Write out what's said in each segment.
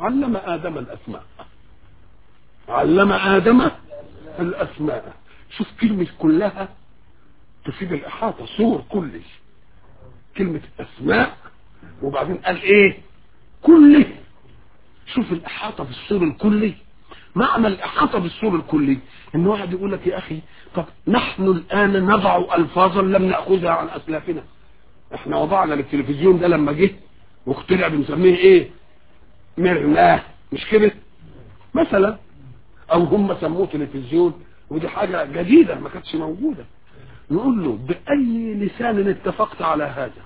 علم آدم الأسماء علم آدم الأسماء شوف كلمة كلها تفيد الإحاطة صور كلي كلمة أسماء وبعدين قال إيه كله شوف الإحاطة بالصور الكلي معنى الإحاطة بالصور الكلي إن واحد يقول لك يا أخي طب نحن الآن نضع ألفاظا لم نأخذها عن أسلافنا احنا وضعنا التلفزيون ده لما جه واخترع بنسميه ايه مرناه مش كده مثلا او هم سموه تلفزيون ودي حاجة جديدة ما كانتش موجودة نقول له بأي لسان اتفقت على هذا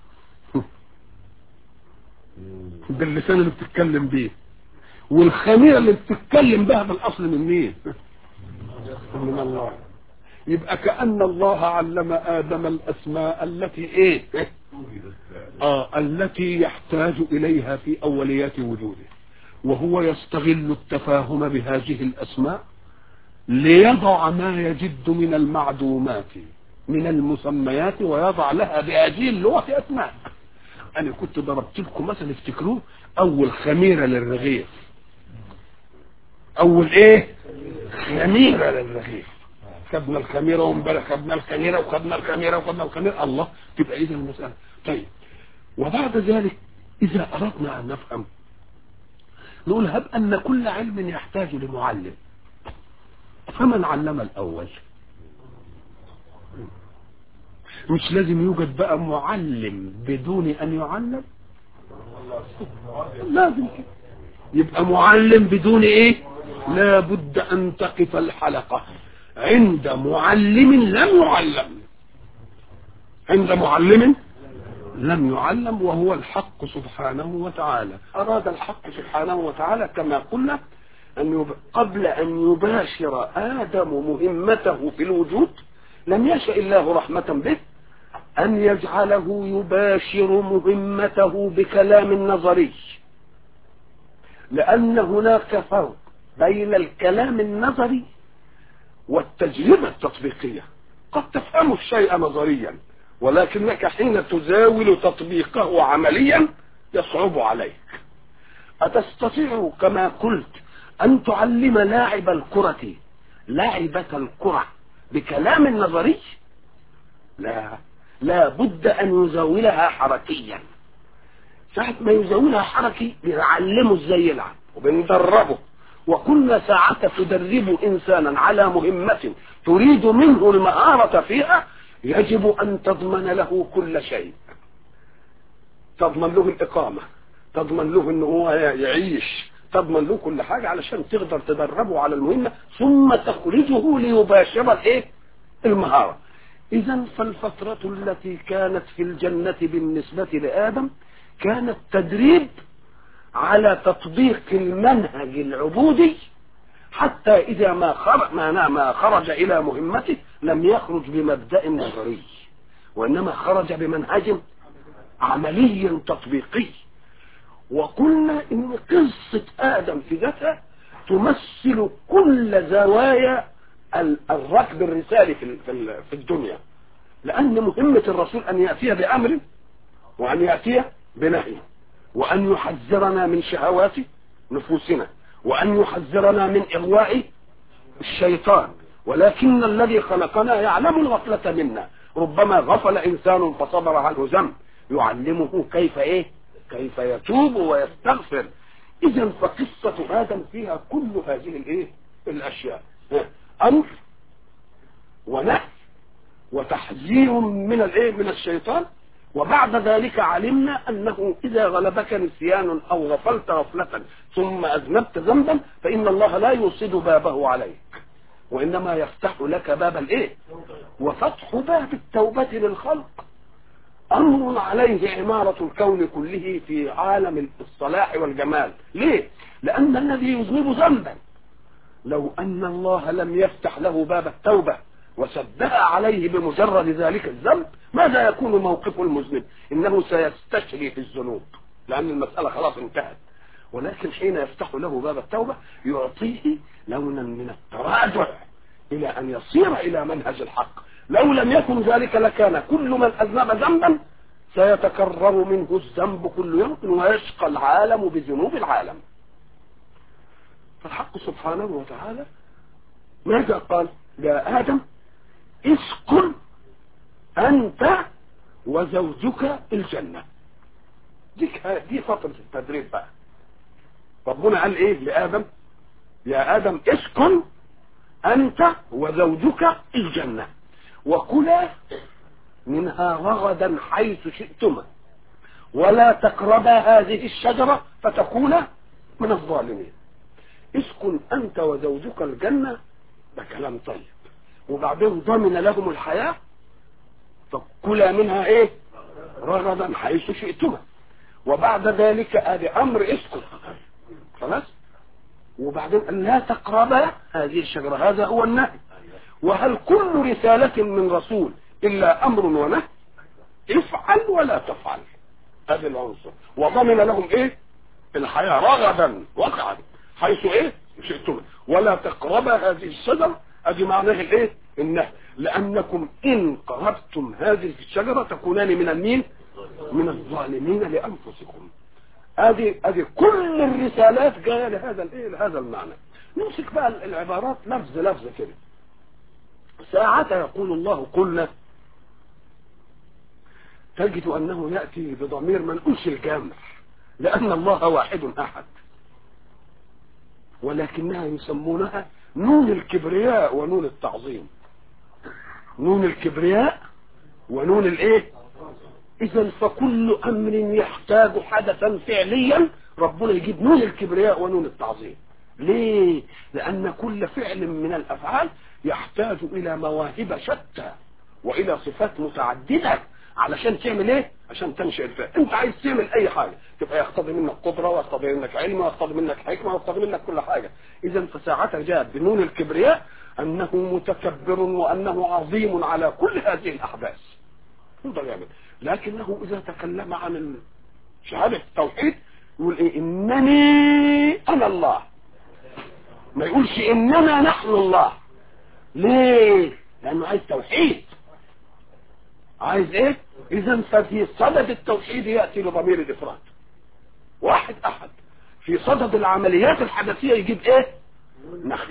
باللسان اللي بتتكلم بيه والخميرة اللي بتتكلم بها بالأصل من مين من الله يبقى كأن الله علم آدم الأسماء التي إيه آه التي يحتاج إليها في أوليات وجوده وهو يستغل التفاهم بهذه الأسماء ليضع ما يجد من المعدومات من المسميات ويضع لها بهذه اللغة أسماء أنا كنت ضربت لكم مثلا افتكروه أول خميرة للرغيف أول إيه خميرة للرغيف خدنا الخميرة وامبارح خدنا الخميرة وخدنا الخميرة وخدنا الخميرة الله تبقى إذا المسألة طيب وبعد ذلك إذا أردنا أن نفهم نقول هب أن كل علم يحتاج لمعلم فمن علم الأول مش لازم يوجد بقى معلم بدون أن يعلم لازم كده يبقى معلم بدون ايه لا بد ان تقف الحلقة عند معلم لم يعلم عند معلم لم يعلم وهو الحق سبحانه وتعالى أراد الحق سبحانه وتعالى كما قلنا أن يب... قبل أن يباشر آدم مهمته في الوجود لم يشاء الله رحمة به أن يجعله يباشر مهمته بكلام نظري لأن هناك فرق بين الكلام النظري والتجربة التطبيقية قد تفهم الشيء نظريا ولكنك حين تزاول تطبيقه عمليا يصعب عليك أتستطيع كما قلت أن تعلم لاعب الكرة لاعبة الكرة بكلام نظري لا لا بد أن يزاولها حركيا ساعة ما يزاولها حركي بنعلمه ازاي يلعب وبندربه وكل ساعة تدرب إنسانا على مهمة تريد منه المهارة فيها يجب أن تضمن له كل شيء تضمن له الإقامة تضمن له أنه هو يعيش تضمن له كل حاجة علشان تقدر تدربه على المهمة ثم تخرجه ليباشر الايه المهارة إذا فالفترة التي كانت في الجنة بالنسبة لآدم كانت تدريب على تطبيق المنهج العبودي حتى إذا ما خرج, ما, ما خرج إلى مهمته لم يخرج بمبدأ نظري وإنما خرج بمنهج عملي تطبيقي وقلنا إن قصة آدم في ذاتها تمثل كل زوايا الركب الرسالي في في الدنيا لأن مهمة الرسول أن يأتي بأمر وأن يأتي بنهي وأن يحذرنا من شهوات نفوسنا وأن يحذرنا من إغواء الشيطان ولكن الذي خلقنا يعلم الغفلة منا ربما غفل إنسان فصبر عنه ذنب يعلمه كيف إيه كيف يتوب ويستغفر إذا فقصة آدم فيها كل هذه الإيه الأشياء أمر ونهي وتحذير من الإيه من الشيطان وبعد ذلك علمنا أنه إذا غلبك نسيان أو غفلت غفلة ثم أذنبت ذنبا فإن الله لا يوصد بابه عليك وإنما يفتح لك باب الإيه وفتح باب التوبة للخلق أمر عليه عمارة الكون كله في عالم الصلاح والجمال ليه؟ لأن الذي يذنب ذنبا لو أن الله لم يفتح له باب التوبة وسدها عليه بمجرد ذلك الذنب ماذا يكون موقف المذنب انه سيستشري في الذنوب لان المسألة خلاص انتهت ولكن حين يفتح له باب التوبة يعطيه لونا من التراجع الى ان يصير الى منهج الحق لو لم يكن ذلك لكان كل من اذنب ذنبا سيتكرر منه الذنب كل يوم ويشقى العالم بذنوب العالم فالحق سبحانه وتعالى ماذا قال يا آدم اسكن أنت وزوجك الجنة دي دي فترة التدريب بقى ربنا قال ايه لآدم يا آدم اسكن أنت وزوجك الجنة وكلا منها رغدا حيث شئتما ولا تقربا هذه الشجرة فتكونا من الظالمين اسكن أنت وزوجك الجنة ده كلام طيب وبعدين ضمن لهم الحياة فكلا منها ايه رغدا حيث شئتما وبعد ذلك ادي امر اسكن خلاص وبعدين لا تقربا هذه الشجرة هذا هو النهي وهل كل رسالة من رسول إلا أمر ونهي افعل ولا تفعل هذا العنصر وضمن لهم ايه الحياة رغدا وقعا حيث ايه شئتم ولا تقربا هذه الشجرة ادي معناه الايه النهي لانكم ان قربتم هذه الشجرة تكونان من المين من الظالمين لانفسكم ادي ادي كل الرسالات جايه لهذا الايه لهذا المعنى نمسك بقى العبارات لفظ لفظ كده ساعة يقول الله قلنا تجد انه ياتي بضمير منقوش الجامع لان الله واحد احد ولكنها يسمونها نون الكبرياء ونون التعظيم نون الكبرياء ونون الايه اذا فكل امر يحتاج حدثا فعليا ربنا يجيب نون الكبرياء ونون التعظيم ليه لان كل فعل من الافعال يحتاج الى مواهب شتى والى صفات متعدده علشان تعمل ايه عشان تنشئ الفعل انت عايز تعمل اي حاجه تبقى يقتضي منك قدره ويقتضي منك علم ويقتضي منك حكمه ويقتضي منك كل حاجه اذا فساعتها جاءت بنون الكبرياء انه متكبر وانه عظيم على كل هذه الاحداث يقدر يعمل لكنه اذا تكلم عن شهاده التوحيد يقول ايه انني انا الله ما يقولش اننا نحن الله ليه لانه عايز توحيد عايز ايه اذا ففي صدد التوحيد ياتي لضمير الافراد واحد احد في صدد العمليات الحدثيه يجيب ايه نحن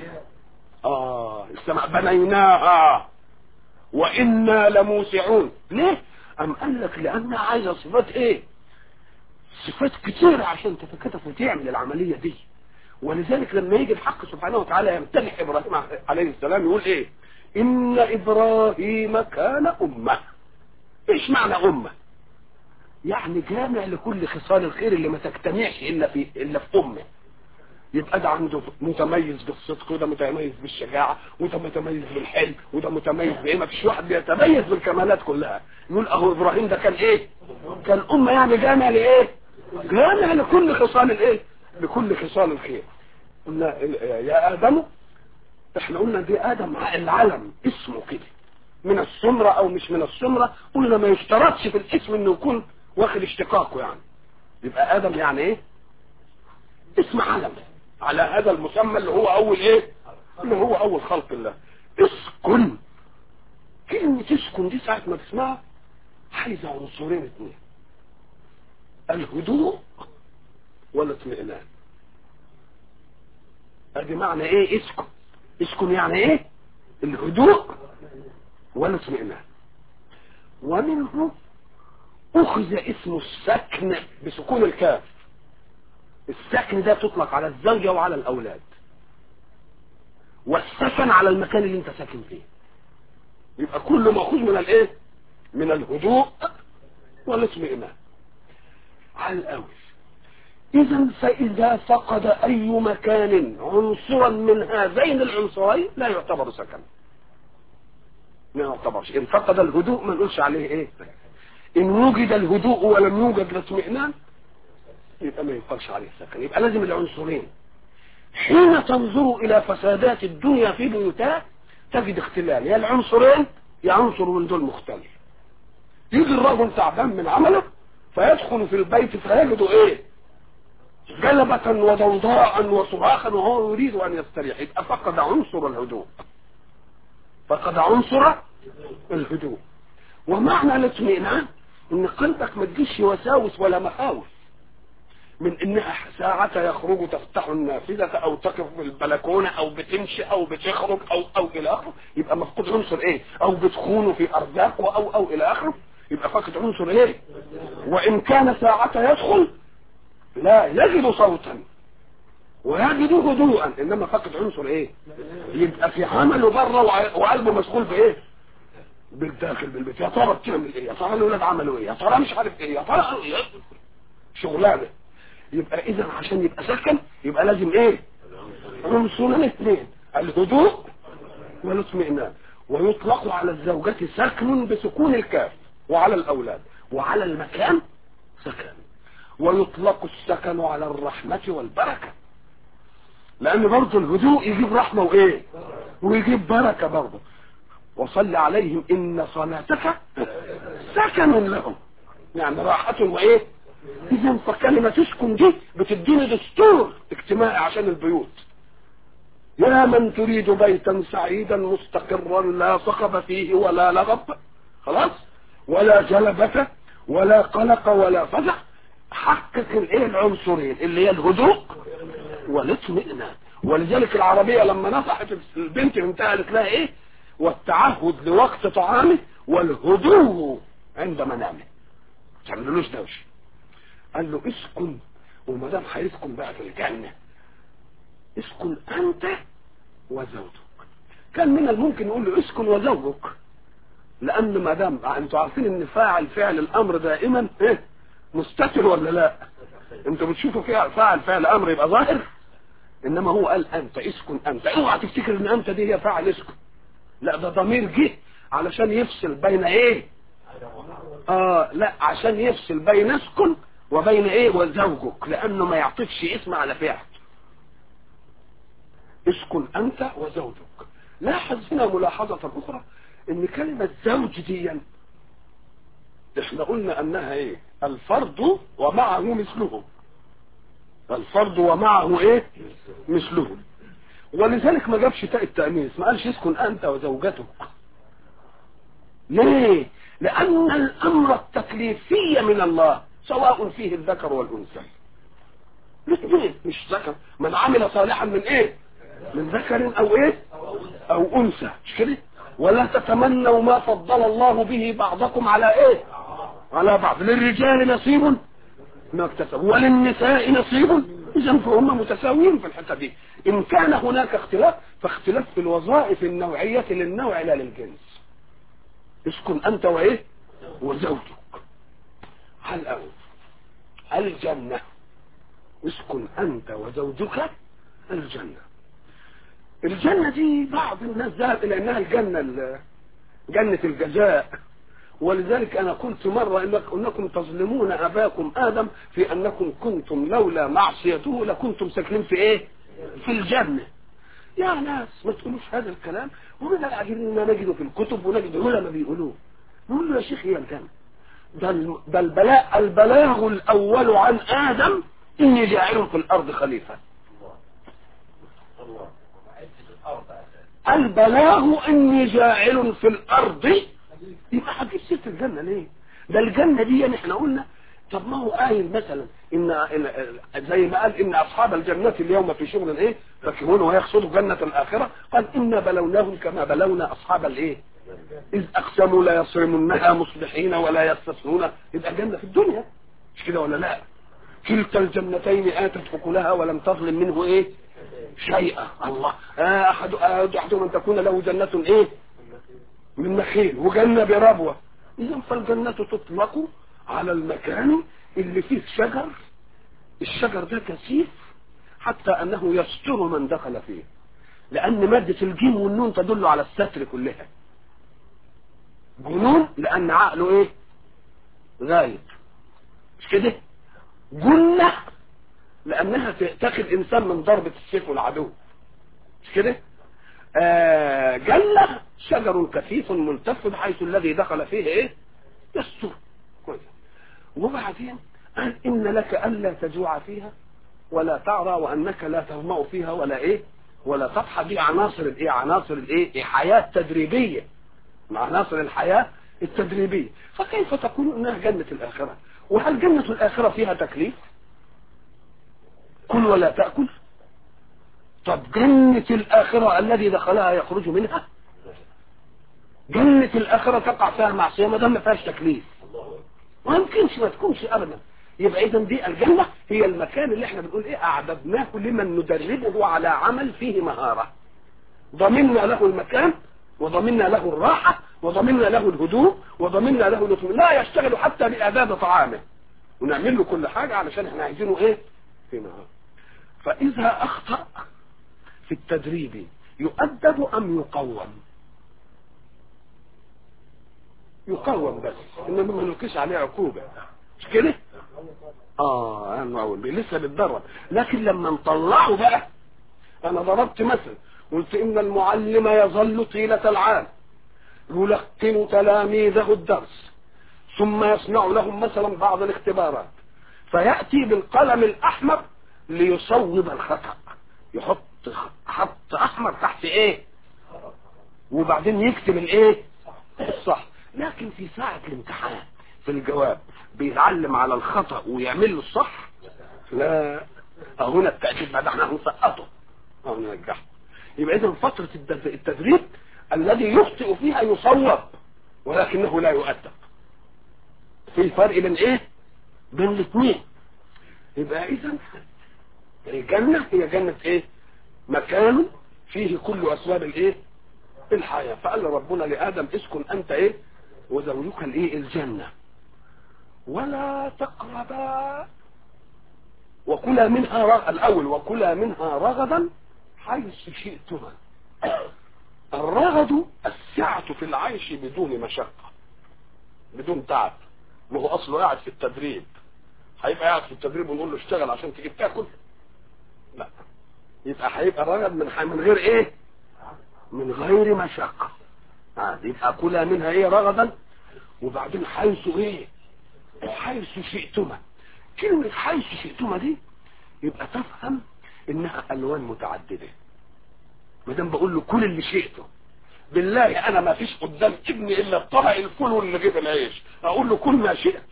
اه السماء بنيناها وانا لموسعون ليه ام قال لك لانها عايزه صفات ايه صفات كتيره عشان تتكتف وتعمل العمليه دي ولذلك لما يجي الحق سبحانه وتعالى يمتدح ابراهيم عليه السلام يقول ايه ان ابراهيم كان امه ايش معنى امه يعني جامع لكل خصال الخير اللي ما تجتمعش الا في الا في امه يبقى ده عنده متميز بالصدق وده متميز بالشجاعه وده متميز بالحلم وده متميز بايه ما فيش واحد بيتميز بالكمالات كلها يقول اهو ابراهيم ده كان ايه كان امه يعني جامع لايه جامع لكل خصال الايه لكل خصال الخير قلنا يا ادم احنا قلنا دي ادم العلم اسمه كده من السمرة او مش من السمرة قلنا ما يشترطش في الاسم انه يكون واخد اشتقاقه يعني يبقى ادم يعني ايه اسم علم على هذا المسمى اللي هو اول ايه اللي هو اول خلق الله اسكن كلمة اسكن دي ساعة ما تسمعها عايزة عنصرين اثنين الهدوء والاطمئنان ادي معنى ايه اسكن اسكن يعني ايه الهدوء والاطمئنان ومنه اخذ اسم السكن بسكون الكاف السكن ده تطلق على الزوجة وعلى الاولاد والسكن على المكان اللي انت ساكن فيه يبقى كل ماخوذ من الايه من الهدوء والاطمئنان على الاول اذا فاذا فقد اي مكان عنصرا من هذين العنصرين لا يعتبر سكن ما يعتبرش ان فقد الهدوء ما نقولش عليه ايه ان وجد الهدوء ولم يوجد الاطمئنان يبقى ما ينقلش عليه سكن يبقى لازم العنصرين حين تنظر الى فسادات الدنيا في بيوتها تجد اختلال يا العنصرين يا عنصر من دول مختلف يجي الرجل تعبان من عمله فيدخل في البيت فيجد ايه جلبة وضوضاء وصراخا وهو يريد ان يستريح يبقى فقد عنصر الهدوء فقد عنصر الهدوء ومعنى الاطمئنان ان قلبك ما تجيش وساوس ولا مخاوف من انها ساعة يخرج تفتح النافذة او تقف في البلكونة او بتمشي او بتخرج او او الى اخره يبقى مفقود عنصر ايه او بتخونه في ارزاقه او او الى اخره يبقى فقد عنصر ايه وان كان ساعة يدخل لا يجد صوتا ويجد هدوءا انما فقد عنصر ايه يبقى في عمله بره وقلبه مشغول بايه بالداخل بالبيت يا ترى بتعمل ايه يا ترى الاولاد عملوا ايه يا ترى مش عارف ايه يا ترى إيه؟ شغلانه يبقى اذا عشان يبقى سكن يبقى لازم ايه عنصرين اثنين الهدوء والاطمئنان ويطلق على الزوجة سكن بسكون الكاف وعلى الاولاد وعلى المكان سكن ويطلق السكن على الرحمة والبركة لان برضه الهدوء يجيب رحمة وايه ويجيب بركة برضه وصل عليهم ان صلاتك سكن لهم يعني راحة وايه اذا فكلمة تسكن دي بتديني دستور اجتماعي عشان البيوت يا من تريد بيتا سعيدا مستقرا لا صخب فيه ولا لغب خلاص ولا جلبة ولا قلق ولا فزع حقق الايه العنصرين اللي هي الهدوء والاطمئنان ولذلك العربية لما نصحت البنت بنتها قالت لها ايه والتعهد لوقت طعامه والهدوء عند منامه تعملوش دوشه قال له اسكن وما دام هيسكن بقى في الجنه اسكن انت وزوجك كان من الممكن يقول له اسكن وزوجك لان ما دام انتوا عارفين ان فاعل فعل الامر دائما ايه مستتر ولا لا انتوا بتشوفوا فيها فاعل فعل امر يبقى ظاهر انما هو قال انت اسكن انت اوعى تفتكر ان انت دي هي فاعل اسكن لا ده ضمير جه علشان يفصل بين ايه اه لا عشان يفصل بين اسكن وبين ايه وزوجك لانه ما يعطيكش اسم على فعل اسكن انت وزوجك لاحظ هنا ملاحظة اخرى ان كلمة زوج دي احنا قلنا انها ايه الفرد ومعه مثله الفرد ومعه ايه مثله ولذلك ما جابش تاء التأنيث ما قالش اسكن انت وزوجتك ليه لان الامر التكليفي من الله سواء فيه الذكر والانثى الاثنين مش ذكر من عمل صالحا من ايه من ذكر او ايه او انثى مش كده ولا تتمنوا ما فضل الله به بعضكم على ايه على بعض للرجال نصيب ما اكتسبوا وللنساء نصيب اذا فهم متساويين في الحته دي ان كان هناك اختلاف فاختلاف في الوظائف النوعيه للنوع لا للجنس اسكن انت وايه وزوجك هل أول الجنة اسكن أنت وزوجك الجنة الجنة دي بعض الناس ذهب إلى أنها الجنة جنة الجزاء ولذلك أنا قلت مرة إنك أنكم تظلمون أباكم آدم في أنكم كنتم لولا معصيته لكنتم ساكنين في إيه في الجنة يا ناس ما تقولوش هذا الكلام ومن العجيب إننا نجده في الكتب ونجد علماء بيقولوه نقول له يا شيخ هي الجنة ده البلاء البلاغ الأول عن آدم إني جاعل في الأرض خليفة البلاغ إني جاعل في الأرض يبقى هتجيب سيرة الجنة ليه؟ ده الجنة دي يعني احنا قلنا طب ما هو قايل مثلا إن, إن زي ما قال إن أصحاب الجنة اليوم في شغل إيه؟ فكهون ويقصدوا جنة الآخرة قال إنا بلوناهم كما بلونا أصحاب الإيه؟ إذ أقسموا لا يصرمنها مصبحين ولا يستثنون يبقى جنة في الدنيا مش كده ولا لا كلتا الجنتين آتت أكلها ولم تظلم منه إيه شيئا الله آه أحد أحدهم أن تكون له جنة إيه من نخيل وجنة بربوة إذا فالجنة تطلق على المكان اللي فيه شجر الشجر ده كثيف حتى أنه يستر من دخل فيه لأن مادة الجيم والنون تدل على الستر كلها جنون لان عقله ايه غايب مش كده جنة لانها تتخذ انسان من ضربة السيف والعدو مش كده آه جنة شجر كثيف ملتف بحيث الذي دخل فيه ايه يستر كويس وبعدين قال ان لك الا تجوع فيها ولا تعرى وانك لا تظمأ فيها ولا ايه ولا تضحى دي عناصر الايه عناصر الايه حياة تدريبية مع عناصر الحياة التدريبية فكيف تقول انها جنة الاخرة وهل جنة الاخرة فيها تكليف كل ولا تأكل طب جنة الآخرة الذي دخلها يخرج منها جنة الآخرة تقع فيها المعصية ما دام ما فيهاش تكليف ما يمكنش ما تكونش أبدا يبقى إذا دي الجنة هي المكان اللي احنا بنقول إيه أعددناه لمن ندربه على عمل فيه مهارة ضمننا له المكان وضمننا له الراحة وضمننا له الهدوء وضمننا له الاطمئنان لا يشتغل حتى بإعداد طعامه ونعمل له كل حاجة علشان احنا عايزينه ايه في مهارة فإذا أخطأ في التدريب يؤدب أم يقوم يقوم بس انما ما نلقيش عليه عقوبة مش كده اه انا اقول لسه بتدرب لكن لما نطلعه بقى انا ضربت مثل قلت ان المعلم يظل طيلة العام يلقن تلاميذه الدرس ثم يصنع لهم مثلا بعض الاختبارات فيأتي بالقلم الأحمر ليصوب الخطأ يحط خط أحمر تحت إيه وبعدين يكتب الإيه الصح لكن في ساعة الامتحان في الجواب بيتعلم على الخطأ ويعمل له الصح لا هنا التأكيد بعد احنا هنسقطه أو ننجحه يبقى إذا فترة التدريب الذي يخطئ فيها يصوب ولكنه لا يؤدب في فرق بين ايه بين الاثنين يبقى اذا الجنة هي جنة ايه مكان فيه كل اسباب الايه الحياة فقال ربنا لآدم اسكن انت ايه وزوجك الايه الجنة ولا تقربا وكلا منها رغ... الاول وكلا منها رغدا حيث شئتما الرغد السعة في العيش بدون مشقة بدون تعب ما هو اصله قاعد في التدريب هيبقى قاعد في التدريب ونقول له اشتغل عشان تجيب تاكل لا يبقى هيبقى الرغد من من غير ايه من غير مشقة آه يبقى كلها منها ايه رغدا وبعدين حيث ايه حيث شئتما كلمة حيث شئتما دي يبقى تفهم انها الوان متعدده ما دام بقول له كل اللي شئته بالله انا ما فيش قدام ابني الا الطبق الفول واللي جيب العيش اقول له كل ما شئت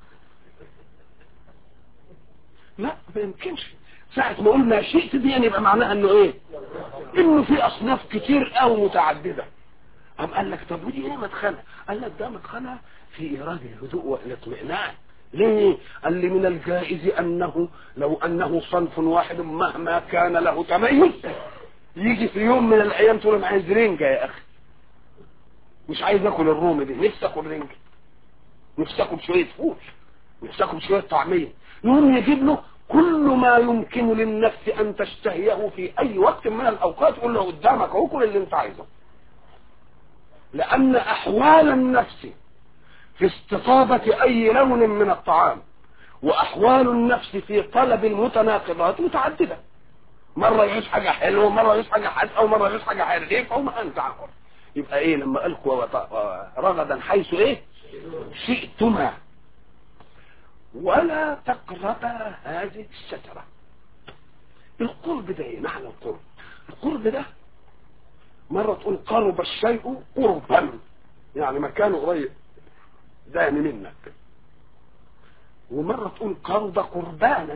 لا ما يمكنش ساعة ما اقول ما شئت دي يعني يبقى معناها انه ايه انه في اصناف كتير قوي متعددة قام قال لك طب ودي ايه مدخلها قال لك ده مدخلها في ايراد الهدوء والاطمئنان ليه قال لي من الجائز انه لو انه صنف واحد مهما كان له تميز يجي في يوم من الايام تقول انا عايز رنجة يا اخي مش عايز اكل الرومي دي نفسي اكل رنجة نفسي اكل شوية فول نفسي اكل شوية طعمية يقوم يجيب له كل ما يمكن للنفس ان تشتهيه في اي وقت من الاوقات يقول له قدامك اهو كل اللي انت عايزه لان احوال النفس في استطابة اي لون من الطعام واحوال النفس في طلب المتناقضات متعدده مرة يعيش حاجة حلوة مرة يعيش حاجة حادقة ومرة يعيش حاجة حريفة وما أنت عقل يبقى إيه لما قالكوا رغدا حيث إيه شئتما ولا تقربا هذه الشجرة القرب ده إيه معنى القرب القرب ده مرة تقول قرب الشيء قربا يعني مكانه قريب ده يعني منك ومرة تقول قرب قربانا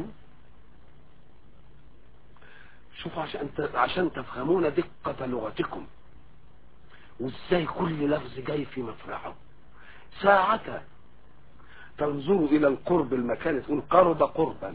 شوفوا عشان عشان تفهمون دقة لغتكم وازاي كل لفظ جاي في مفرعه ساعة تنظروا الى القرب المكان تقول قرب قربا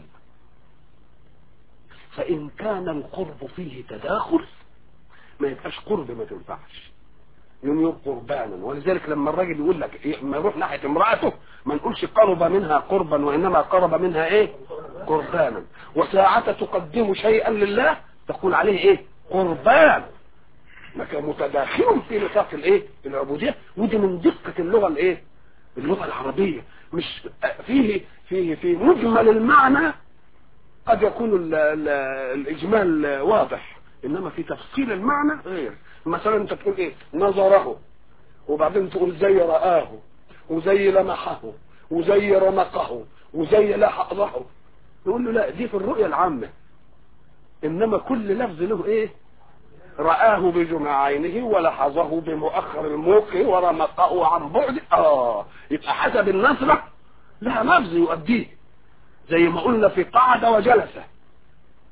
فان كان القرب فيه تداخل ما يبقاش قرب ما تنفعش يوم قربانا ولذلك لما الراجل يقول لك لما يروح ناحيه امراته ما نقولش قرب منها قربا وانما قرب منها ايه قربانا وساعة تقدم شيئا لله تقول عليه ايه قربان متداخل في نطاق الايه العبوديه ودي من دقه اللغه الايه اللغه العربيه مش فيه فيه في مجمل المعنى قد يكون ال ال الاجمال واضح انما في تفصيل المعنى غير مثلا انت تقول ايه نظره وبعدين تقول زي رآه وزي لمحه وزي رمقه وزي لحظه نقول له لا دي في الرؤية العامة انما كل لفظ له ايه رآه بجمع عينه ولحظه بمؤخر الموقع ورمقه عن بعد اه يبقى حسب النظرة لها لفظ يؤديه زي ما قلنا في قعد وجلس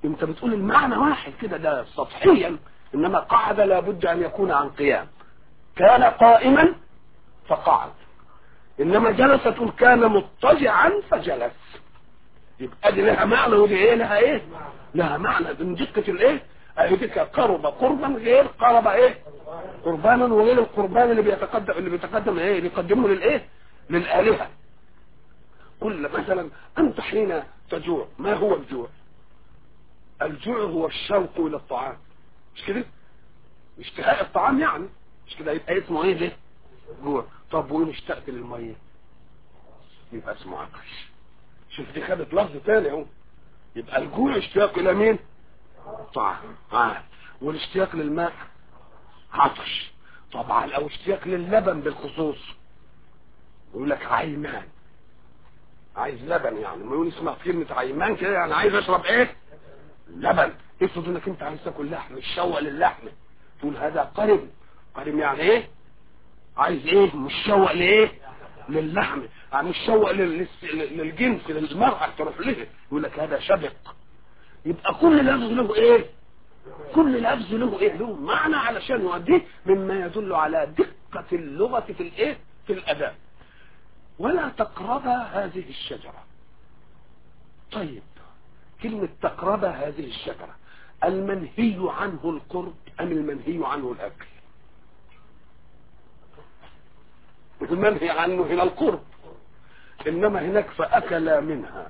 انت بتقول المعنى واحد كده ده سطحيا انما قعد لابد ان يكون عن قيام كان قائما فقعد انما جلس تقول كان مضطجعا فجلس يبقى دي لها معنى ودي ايه لها ايه لها معنى من دقة الايه اهي ديك قرب قربا غير قرب ايه قربانا وغير القربان اللي بيتقدم اللي بيتقدم ايه اللي يقدمه للايه للآلهة قل مثلا انت حين تجوع ما هو الجوع الجوع هو الشوق الى الطعام مش كده اشتهاء الطعام يعني مش كده يبقى اسمه ايه ده جوع طب وين اشتقت للميه يبقى اسمه عطش شوف دي خدت لفظ تاني اهو يبقى الجوع اشتياق الى مين طعام آه. والاشتياق للماء عطش طبعا او اشتياق للبن بالخصوص يقول لك عيمان عايز لبن يعني ما يقول اسمع كلمة عيمان كده يعني عايز اشرب ايه لبن افرض انك انت عايز تاكل لحم مشوق للحم تقول هذا قرب قرب يعني ايه عايز ايه مشوق لايه للحم يعني مشوق لل- للجنس للمرأة تروح له يقول لك هذا شبق يبقى كل لفظ له ايه كل لفظ له ايه له معنى علشان يؤديه مما يدل على دقة اللغة في الايه في الاداء ولا تقربا هذه الشجرة طيب كلمة تقربا هذه الشجرة المنهي عنه القرب ام المنهي عنه الاكل المنهي عنه هنا القرب انما هناك فاكل منها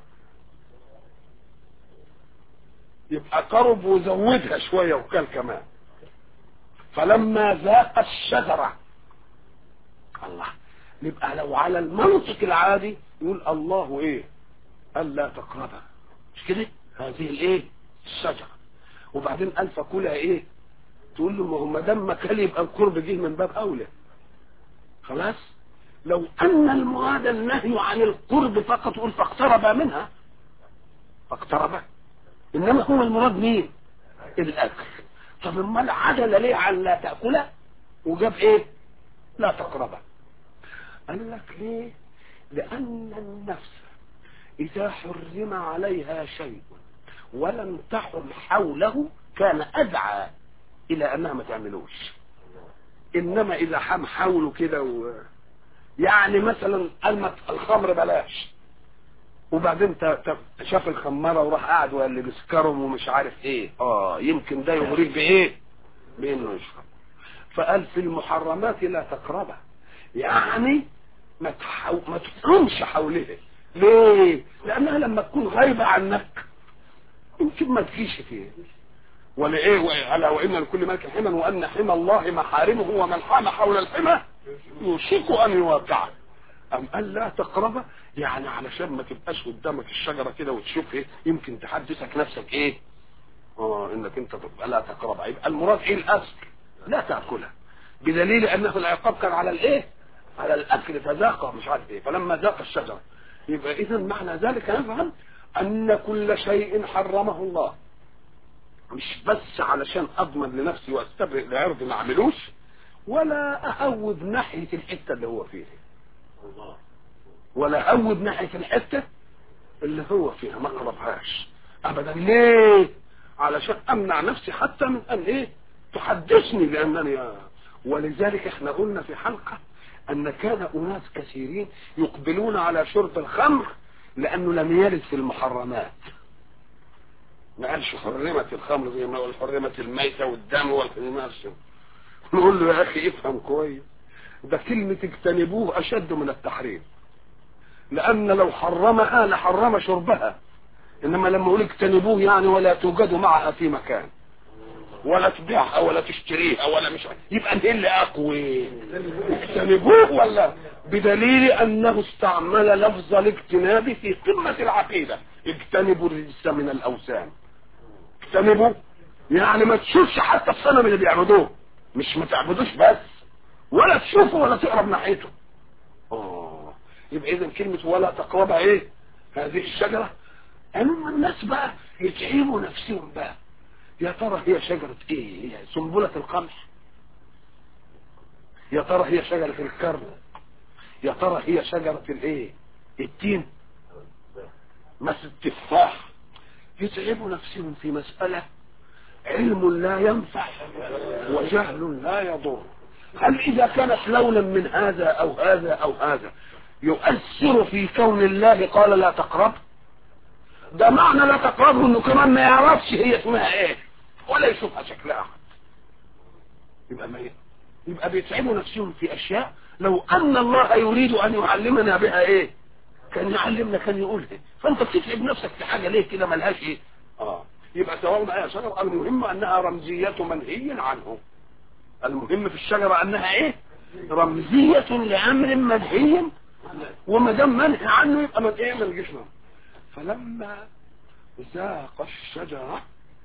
يبقى قرب وزودها شوية وكل كمان فلما ذاق الشجرة الله يبقى لو على المنطق العادي يقول الله ايه قال لا تقربها مش كده هذه الايه الشجرة وبعدين قال فكلها ايه تقول له ما هو ما دام كل يبقى القرب جه من باب اولى خلاص لو ان المراد النهي عن القرب فقط تقول فاقترب منها فاقترب انما هو المراد مين الاكل طب امال عدل ليه عن لا تاكله وجاب ايه لا تقربه قال لك ليه لان النفس اذا حرم عليها شيء ولم تحل حوله كان ادعى الى انها ما تعملوش انما اذا حم حوله كده و... يعني مثلا قال الخمر بلاش وبعدين ت- ت- شاف الخمارة وراح قاعد وقال لي بسكرهم ومش عارف ايه اه يمكن ده يغريك بايه بانه يشرب فقال في المحرمات لا تقربها يعني ما تحو... ما تحرمش حولها ليه لانها لما تكون غايبة عنك يمكن ما تجيش فيها ولا ايه الا وان لكل ملك حما وان حمى الله محارمه ومن حام حول الحمى يوشك ان يواقعه أم قال لا تقربه يعني علشان ما تبقاش قدامك الشجرة كده وتشوف ايه يمكن تحدثك نفسك ايه اه انك انت تبقى لا تقربها يبقى المراد ايه الاصل لا تاكلها بدليل انه العقاب كان على الايه على الاكل فذاقه مش عارف ايه فلما ذاق الشجرة يبقى اذا معنى ذلك نفهم ان كل شيء حرمه الله مش بس علشان اضمن لنفسي واستبرئ لعرض ما اعملوش ولا اهوب ناحية الحتة اللي هو فيها ولا اهوب ناحية الحتة اللي هو فيها ما اقربهاش ابدا ليه علشان امنع نفسي حتى من ان ايه تحدثني لانني ولذلك احنا قلنا في حلقة ان كان اناس كثيرين يقبلون على شرب الخمر لانه لم يرد في المحرمات ما قالش حرمت الخمر زي ما قال حرمت الميتة والدم والحمار نقول له يا اخي افهم كويس ده كلمة اجتنبوه اشد من التحريم لان لو حرمها لحرم شربها انما لما اقول اجتنبوه يعني ولا توجد معها في مكان ولا تبيعها ولا تشتريها ولا مش عارف. يبقى انت اللي اقوى اجتنبوه ولا بدليل انه استعمل لفظ الاجتناب في قمة العقيدة اجتنبوا الرجس من الاوثان اجتنبوا يعني ما تشوفش حتى الصنم اللي بيعبدوه مش ما تعبدوش بس ولا تشوفه ولا تقرب ناحيته اه يبقى اذا كلمة ولا تقربها ايه هذه الشجرة اما الناس بقى يتعبوا نفسهم بقى يا ترى هي شجرة ايه هي سنبلة القمح يا ترى هي شجرة الكرم يا ترى هي شجرة الايه التين مس التفاح يتعبوا نفسهم في مسألة علم لا ينفع وجهل لا يضر هل إذا كانت لونا من هذا أو هذا أو هذا يؤثر في كون الله قال لا تقرب ده معنى لا تقربه انه كمان ما يعرفش هي اسمها ايه ولا يشوفها شكلها يبقى ما يبقى بيتعبوا نفسهم في اشياء لو ان الله يريد ان يعلمنا بها ايه كان يعلمنا كان يقول ايه فانت بتتعب نفسك في حاجه ليه كده ملهاش ايه اه يبقى سواء ايه شجره المهم انها رمزيه منهي عنه المهم في الشجره انها ايه رمزيه لامر منهي وما دام منهي عنه يبقى ما ايه ما نجيش فلما ذاق الشجره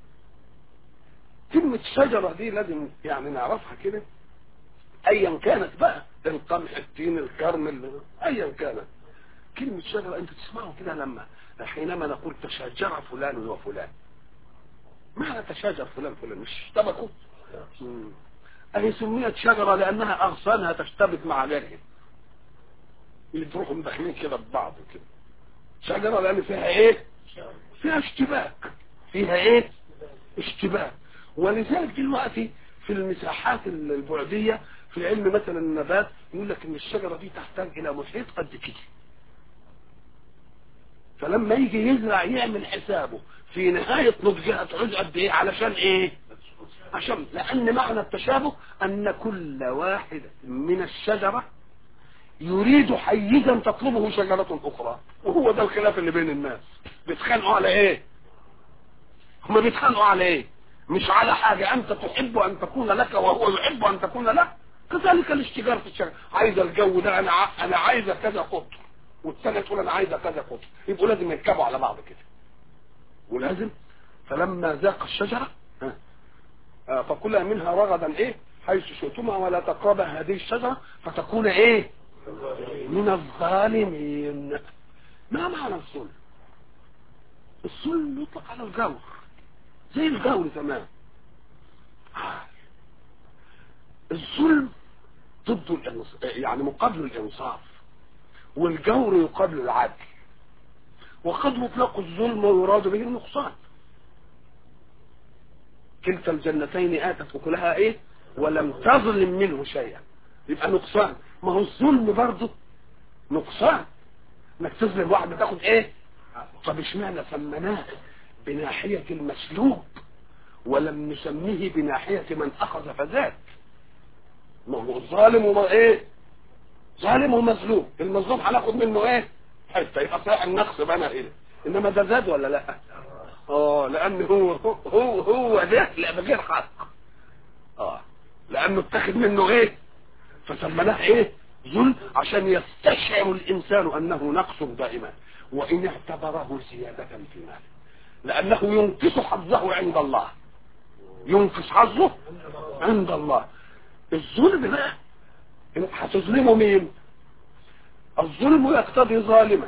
كلمة شجرة دي لازم يعني نعرفها كده ايا كانت بقى القمح التين الكرم ايا كانت كلمة شجرة انت تسمعه كده لما حينما نقول تشاجر فلان وفلان معنى تشاجر فلان فلان مش اشتبكوا اهي سميت شجرة لانها اغصانها تشتبك مع غيرها اللي تروحوا مدخلين كده ببعض كده شجرة لان فيها ايه فيها اشتباك فيها ايه اشتباك ولذلك دلوقتي في المساحات البعدية في علم مثلا النبات يقول لك ان الشجرة دي تحتاج الى محيط قد كده فلما يجي يزرع يعمل حسابه في نهاية نضجها تعوز قد ايه علشان ايه عشان لان معنى التشابه ان كل واحدة من الشجرة يريد حيزا تطلبه شجرة اخرى وهو ده الخلاف اللي بين الناس بيتخانقوا على ايه هما بيتخانقوا على ايه مش على حاجة انت تحب ان تكون لك وهو يحب ان تكون له كذلك الاشتجار في الشجرة عايز الجو ده انا ع... انا عايزه كذا قطر والثانيه تقول انا عايزه كذا قطر يبقوا لازم يركبوا على بعض كده ولازم فلما ذاق الشجرة آه فكلها منها رغدا ايه حيث شئتما ولا تقربا هذه الشجرة فتكون ايه من الظالمين ما معنى الظلم الظلم يطلق على الجور زي الجور تمام الظلم ضد الانصاف يعني مقابل الانصاف والجور يقابل العدل وقد يطلق الظلم ويراد به النقصان كلتا الجنتين اتت وكلها ايه ولم تظلم منه شيئا يبقى نقصان ما هو الظلم برضه نقصان انك تظلم واحد تاخد ايه طب اشمعنى سميناه بناحية المسلوب ولم نسميه بناحية من اخذ فذات ما هو ظالم وما ايه ظالم ومظلوم المظلوم هناخد منه ايه حته يبقى صحيح النقص بنا ايه انما ده زاد ولا لا اه لان هو هو هو ده لا بغير حق اه لانه اتخذ منه ايه فسمناه ايه ظلم عشان يستشعر الانسان انه نقص دائما وان اعتبره زيادة في ماله لانه ينقص حظه عند الله ينقص حظه عند الله الظلم بقى هتظلمه مين الظلم يقتضي ظالما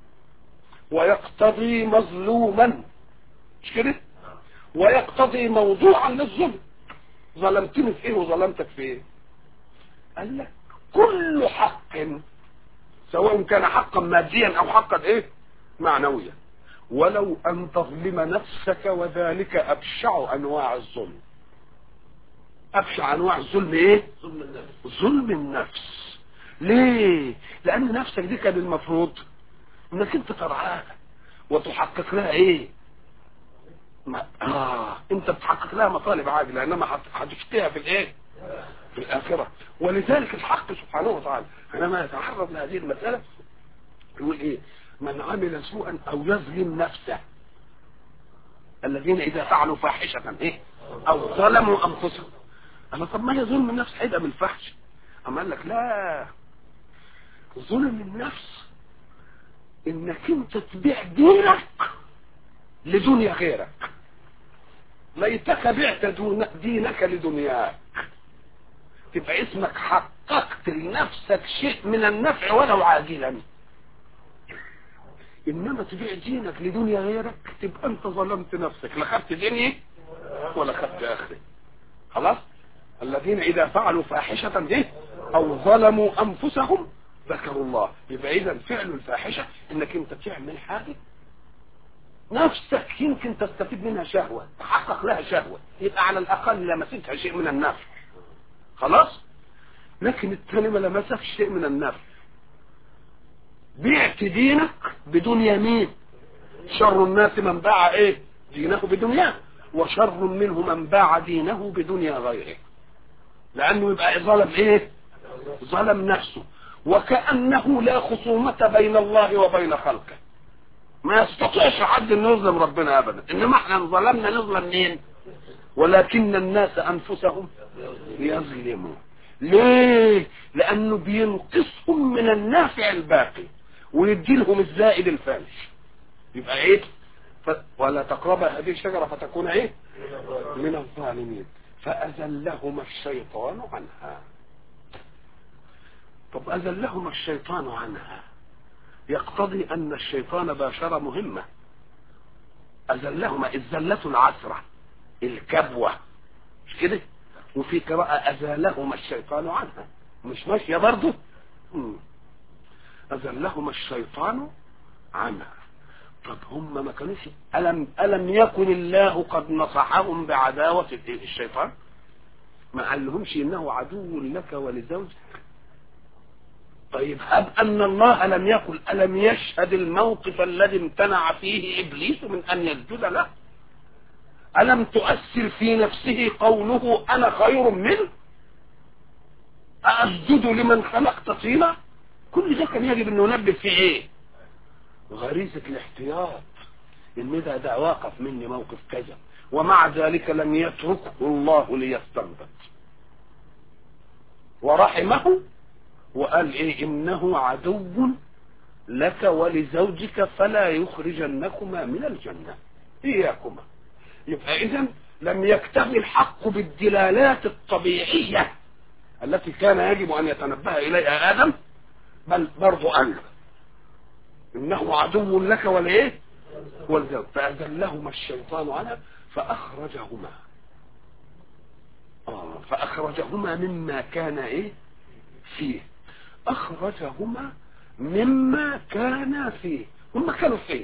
ويقتضي مظلوما مش كده ويقتضي موضوعا للظلم ظلمتني في ايه وظلمتك في ايه قال لك كل حق سواء كان حقا ماديا او حقا ايه معنويا ولو ان تظلم نفسك وذلك ابشع انواع الظلم ابشع انواع الظلم ايه ظلم النفس ظلم النفس ليه لان نفسك دي كان المفروض انك انت ترعاها وتحقق لها ايه ما اه انت بتحقق لها مطالب عاجله انما هتشتيها في الايه في الاخره ولذلك الحق سبحانه وتعالى حينما يتعرض لهذه المساله يقول ايه من عمل سوءا او يظلم نفسه الذين اذا فعلوا فاحشه ايه او ظلموا انفسهم انا طب ما هي ظلم النفس هيبقى من الفحش اما قال لك لا ظلم النفس انك انت تبيع دينك لدنيا غيرك ليتك بعت دينك لدنياك تبقى اسمك حققت لنفسك شيء من النفع ولو عاجلا انما تبيع دينك لدنيا غيرك تبقى انت ظلمت نفسك لا خدت دنيا ولا خدت اخره خلاص الذين اذا فعلوا فاحشة ايه او ظلموا انفسهم ذكروا الله يبقى اذا فعل الفاحشة انك انت تعمل حاجة نفسك يمكن تستفيد منها شهوة تحقق لها شهوة يبقى على الأقل لمستها شيء من النفع خلاص لكن الثاني ما لمسك شيء من النفع بعت دينك بدون يمين شر الناس من باع ايه دينه بدنياه وشر منه من باع دينه بدنيا غيره لانه يبقى ظلم ايه ظلم نفسه وكأنه لا خصومة بين الله وبين خلقه ما يستطيعش حد انه يظلم ربنا ابدا انما احنا ظلمنا نظلم مين ولكن الناس انفسهم يظلمون ليه لانه بينقصهم من النافع الباقي ويدي لهم الزائد الفالش يبقى ايه ف... ولا تقرب هذه الشجرة فتكون ايه من الظالمين فأذلهما الشيطان عنها طب أذلهما الشيطان عنها يقتضي أن الشيطان باشر مهمة أذلهما الزلة العسرة الكبوة مش كده وفي قراءة أزالهما الشيطان عنها مش ماشية برضه أذلهما الشيطان عنها طب هم ما كانوش ألم, ألم يكن الله قد نصحهم بعداوة الشيطان ما قال لهمش إنه عدو لك ولزوجك طيب هب أن الله لم يقل ألم يشهد الموقف الذي امتنع فيه إبليس من أن يسجد له ألم تؤثر في نفسه قوله أنا خير منه أسجد لمن خلقت طينا كل ده كان يجب أن ننبه في إيه غريزة الاحتياط ان ده ده واقف مني موقف كذا ومع ذلك لم يتركه الله ليستنبط ورحمه وقال ايه انه عدو لك ولزوجك فلا يخرجنكما من الجنة اياكما يبقى اذا لم يكتفي الحق بالدلالات الطبيعية التي كان يجب ان يتنبه اليها ادم بل برضو قال انه عدو لك ولايه والزوج فأذلهما الشيطان عنها فأخرجهما آه فأخرجهما مما كان إيه فيه أخرجهما مما كان فيه هم كانوا فيه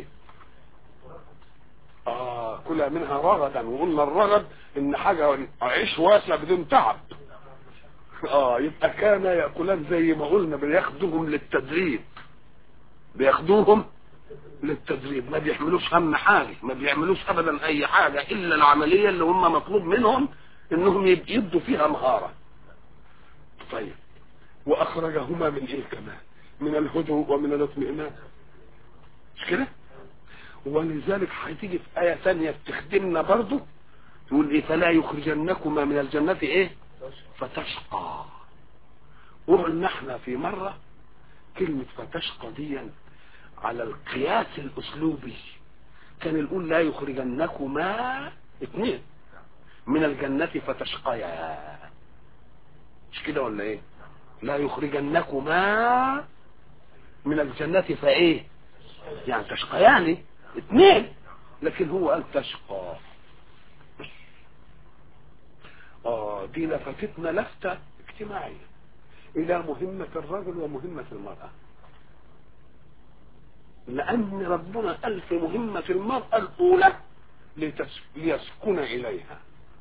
آه كلها منها رغدا وقلنا الرغد إن حاجة عيش واسع بدون تعب آه يبقى كان يأكلان زي ما قلنا بياخدوهم للتدريب بياخدوهم للتدريب ما بيحملوش هم حاجة ما بيعملوش ابدا اي حاجة الا العملية اللي هم مطلوب منهم انهم يبدوا فيها مهارة طيب واخرجهما من ايه كمان من الهدوء ومن الاطمئنان مش كده ولذلك هتيجي في آية ثانية بتخدمنا برضو تقول ايه فلا يخرجنكما من الجنة ايه فتشقى وقلنا احنا في مرة كلمة فتشقى دي على القياس الاسلوبي كان يقول لا يخرجنكما اثنين من الجنة فتشقيا مش كده ولا ايه لا يخرجنكما من الجنة فايه يعني تشقيان اثنين لكن هو قال تشقى اه دي لفتتنا لفتة اجتماعية الى مهمة الرجل ومهمة المرأة لأن ربنا قال في مهمة المرأة الأولى ليسكن إليها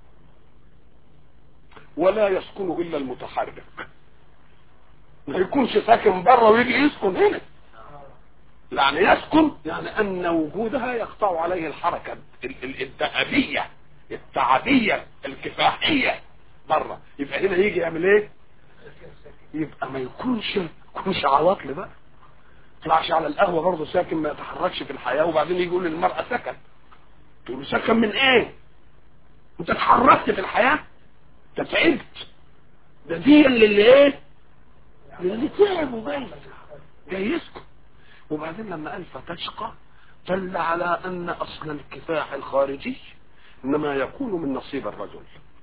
ولا يسكن إلا المتحرك ما يكونش ساكن بره ويجي يسكن هنا يعني يسكن يعني أن وجودها يقطع عليه الحركة الدأبية التعبية الكفاحية بره يبقى هنا يجي يعمل ايه يبقى ما يكونش يكونش عواطل بقى يطلعش على القهوه برضه ساكن ما يتحركش في الحياه وبعدين يجي يقول للمراه سكن تقول له سكن من ايه انت اتحركت في الحياه انت تعبت ده دي اللي, اللي ايه اللي تعب وبس جاي يسكن وبعدين لما قال فتشقى دل على ان اصل الكفاح الخارجي انما يكون من نصيب الرجل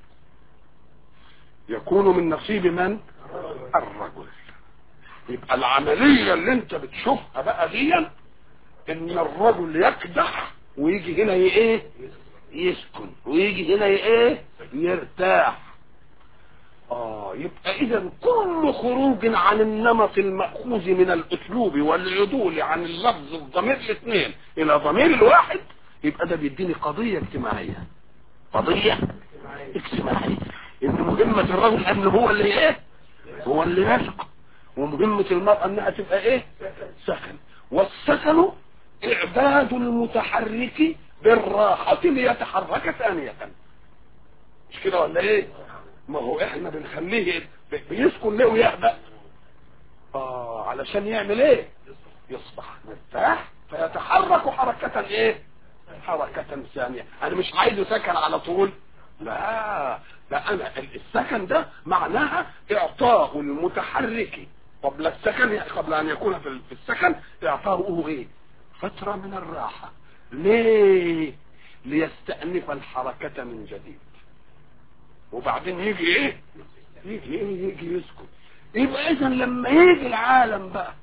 يكون من نصيب من الرجل يبقى العملية اللي انت بتشوفها بقى دي ان الرجل يكدح ويجي هنا ايه يسكن ويجي هنا ايه يرتاح اه يبقى اذا كل خروج عن النمط المأخوذ من الاسلوب والعدول عن اللفظ الضمير الاثنين الى ضمير الواحد يبقى ده بيديني قضية اجتماعية قضية اجتماعية ان مهمة الرجل ان هو اللي ايه هو اللي يسقى ومهمة المرأة انها تبقى ايه سكن والسكن اعداد المتحرك بالراحة ليتحرك ثانية مش كده ولا ايه ما هو احنا بنخليه بيسكن ليه ويهدأ اه علشان يعمل ايه يصبح مرتاح فيتحرك حركة ايه حركة ثانية انا مش عايزه سكن على طول لا لا انا السكن ده معناها اعطاء المتحرك قبل السكن قبل ان يكون في السكن اعطاؤه ايه فترة من الراحة ليه ليستأنف الحركة من جديد وبعدين يجي ايه يجي ايه يجي يسكت يبقى اذا لما يجي العالم بقى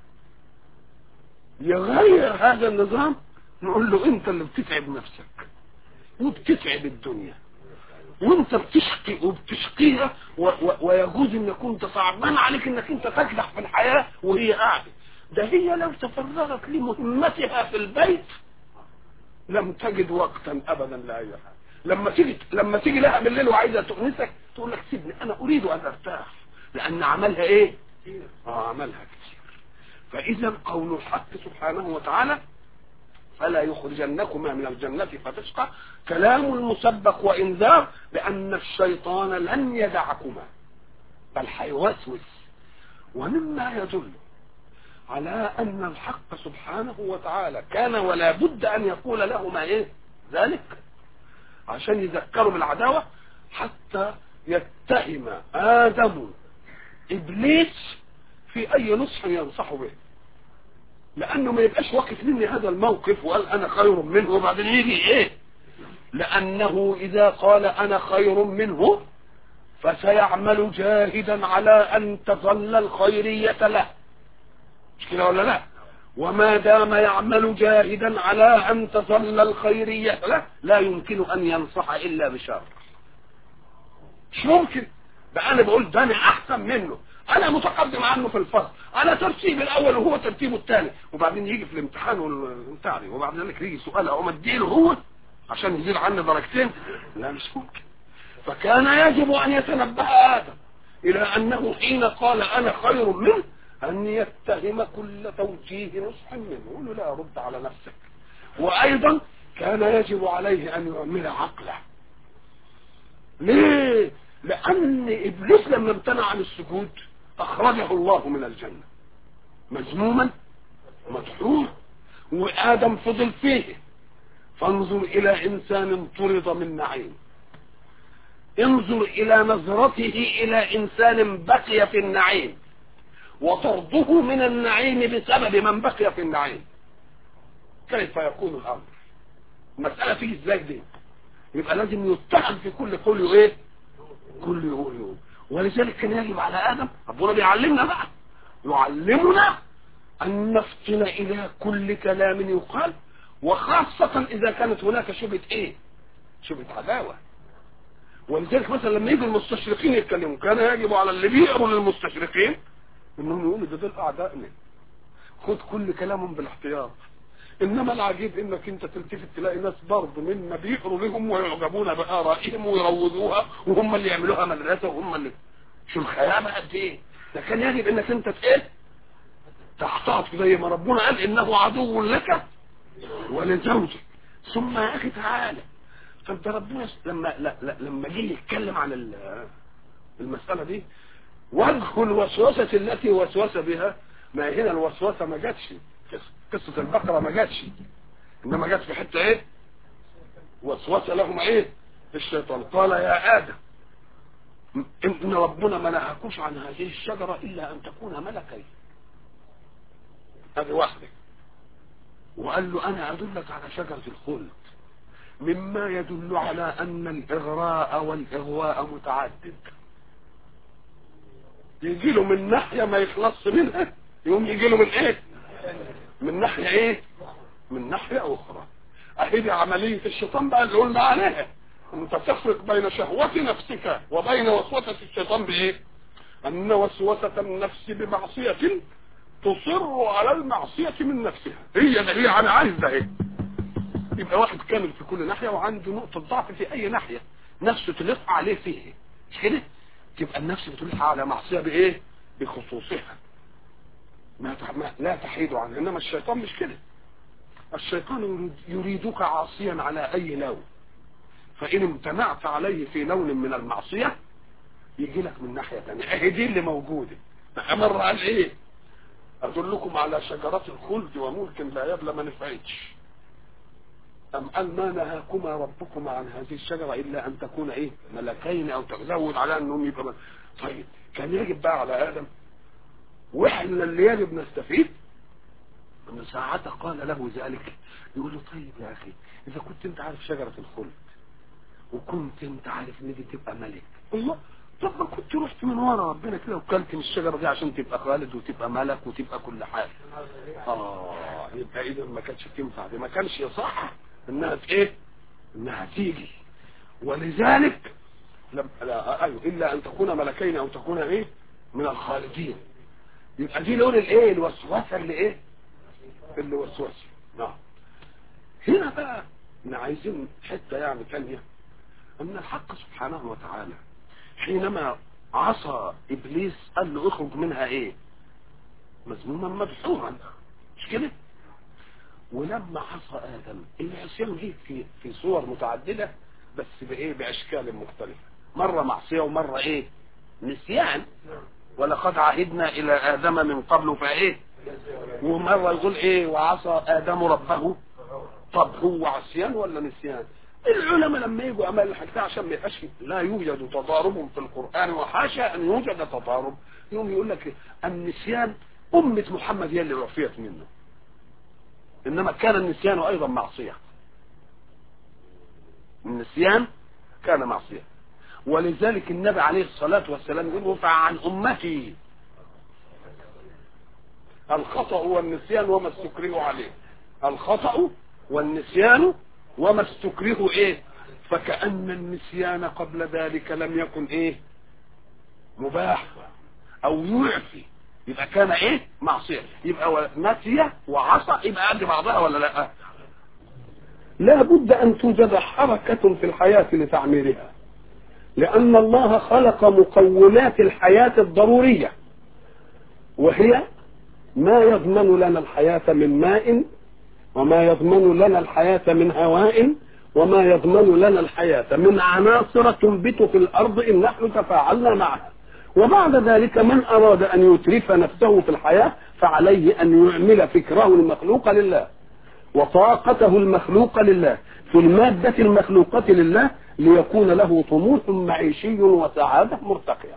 يغير هذا النظام نقول له انت اللي بتتعب نفسك وبتتعب الدنيا وانت بتشقي وبتشقيها و و ويجوز ان كنت صعبان عليك انك انت تكدح في الحياة وهي قاعدة ده هي لو تفرغت لمهمتها في البيت لم تجد وقتا ابدا لاي حاجه لما تيجي لما تيجي لها بالليل وعايزه تؤنسك تقول لك سيبني انا اريد ان ارتاح لان عملها ايه اه عملها كتير فاذا قول الحق سبحانه وتعالى فلا يخرجنكما من الجنة فتشقى كلام المسبق وإنذار بأن الشيطان لن يدعكما بل حيوسوس ومما يدل على أن الحق سبحانه وتعالى كان ولا بد أن يقول لهما إيه ذلك عشان يذكروا بالعداوة حتى يتهم آدم إبليس في أي نصح ينصح به لأنه ما يبقاش واقف مني هذا الموقف وقال أنا خير منه وبعدين يجي إيه لأنه إذا قال أنا خير منه فسيعمل جاهدا على أن تظل الخيرية له مش كده ولا لا وما دام يعمل جاهدا على أن تظل الخيرية له لا يمكن أن ينصح إلا بشر مش ممكن بقى أنا بقول ده أنا أحسن منه أنا متقدم عنه في الفصل أنا ترتيب الأول وهو ترتيبه الثاني وبعدين يجي في الامتحان والبتاع وبعد ذلك يجي سؤال أقوم أديله هو عشان يزيد عني درجتين لا مش ممكن فكان يجب أن يتنبه آدم إلى أنه حين قال أنا خير منه أن يتهم كل توجيه نصح منه يقول له لا رد على نفسك وأيضا كان يجب عليه أن يعمل عقله ليه لأن إبليس لما امتنع عن السجود أخرجه الله من الجنة مذموما مدحور وآدم فضل فيه فانظر إلى إنسان طرد من نعيم انظر إلى نظرته إلى إنسان بقي في النعيم وطرده من النعيم بسبب من بقي في النعيم كيف يكون الأمر المسألة فيه ازاي دي يبقى لازم يتهم في كل قول ايه كل يقول يقول ولذلك كان يجب على آدم ربنا بيعلمنا بقى يعلمنا أن نفطن إلى كل كلام يقال وخاصة إذا كانت هناك شبهة إيه شبهة عداوة ولذلك مثلا لما يجي المستشرقين يتكلموا كان يجب على اللي بيقروا للمستشرقين انهم يقولوا ده دول اعدائنا خد كل كلامهم بالاحتياط انما العجيب انك انت تلتفت تلاقي ناس برضه مما بيقروا لهم ويعجبون بارائهم ويروضوها وهم اللي يعملوها مدرسه وهم اللي شو الخيانه قد ايه ده كان يجب انك انت ايه تحتاط زي ما ربنا قال انه عدو لك ولزوجك ثم يا اخي تعالى طب ده ربنا لما لا لا لما جه يتكلم عن المساله دي وجه الوسوسه التي وسوس بها ما هنا الوسوسه ما جاتش قصه البقره ما جاتش انما جت في حته ايه وسوس لهم ايه الشيطان قال يا ادم ان ربنا ما نهاكوش عن هذه الشجره الا ان تكون ملكين هذه واحده وقال له انا ادلك على شجره الخلد مما يدل على ان الاغراء والاغواء متعدد يجي له من ناحيه ما يخلصش منها يقوم يجي له من ايه من ناحيه ايه من ناحيه اخرى اهي دي عمليه الشيطان بقى اللي قلنا عليها انت تفرق بين شهوه نفسك وبين وسوسه الشيطان بايه ان وسوسه النفس بمعصيه تصر على المعصيه من نفسها هي ده هي انا عايز ده ايه يبقى واحد كامل في كل ناحية وعنده نقطة ضعف في اي ناحية نفسه تلف عليه فيه مش كده تبقى النفس بتلح على معصية بايه بخصوصها ما, ما لا تحيد عنه انما الشيطان مش كده الشيطان يريد يريدك عاصيا على اي لون فان امتنعت عليه في لون من المعصية يجي لك من ناحية تانية اهي دي اللي موجودة امر قال ايه ادلكم على شجرة الخلد وملك لا يبلى ما نفعتش ام قال ما نهاكما ربكما عن هذه الشجرة الا ان تكون ايه ملكين او تزود على انهم يبقى مل... طيب كان يجب بقى على ادم واحنا اللي يجب نستفيد ان ساعتها قال له ذلك يقول له طيب يا اخي اذا كنت انت عارف شجرة الخلد وكنت انت عارف ان دي تبقى ملك الله طب ما كنت رحت من ورا ربنا كده وكلت من الشجرة دي عشان تبقى خالد وتبقى ملك وتبقى كل حاجة اه يبقى اذا ما كانتش تنفع دي ما كانش يصح انها ايه انها تيجي ولذلك لم لا ايوه الا ان تكون ملكين او تكون ايه من الخالدين يبقى دي لون الايه الوسوسه اللي ايه اللي وسوسه نعم هنا بقى احنا عايزين حته يعني ثانيه ان الحق سبحانه وتعالى حينما عصى ابليس قال له اخرج منها ايه مذموما مدحورا مش كده ولما عصى ادم العصيان جه في في صور متعدده بس بايه باشكال مختلفه مره معصيه ومره ايه نسيان ولقد عهدنا الى ادم من قبل فايه ومره يقول ايه وعصى ادم ربه طب هو عصيان ولا نسيان العلماء لما يجوا عمل الحكايه عشان ما يبقاش لا يوجد تضارب في القران وحاشا ان يوجد تضارب يوم يقول لك النسيان امه محمد هي اللي عفيت منه انما كان النسيان ايضا معصيه النسيان كان معصيه ولذلك النبي عليه الصلاه والسلام يقول رفع عن امتي الخطا والنسيان وما استكرهوا عليه الخطا والنسيان وما استكرهوا ايه فكأن النسيان قبل ذلك لم يكن ايه مباح او يعفي يبقى كان ايه معصية يبقى نسي وعصى يبقى قد بعضها ولا لا لا بد ان توجد حركة في الحياة لتعميرها لان الله خلق مقومات الحياة الضرورية وهي ما يضمن لنا الحياة من ماء وما يضمن لنا الحياة من هواء وما يضمن لنا الحياة من عناصر تنبت في الأرض إن نحن تفاعلنا معها وبعد ذلك من أراد أن يترف نفسه في الحياة فعليه أن يعمل فكره المخلوق لله وطاقته المخلوقة لله في المادة المخلوقة لله ليكون له طموح معيشي وسعادة مرتقية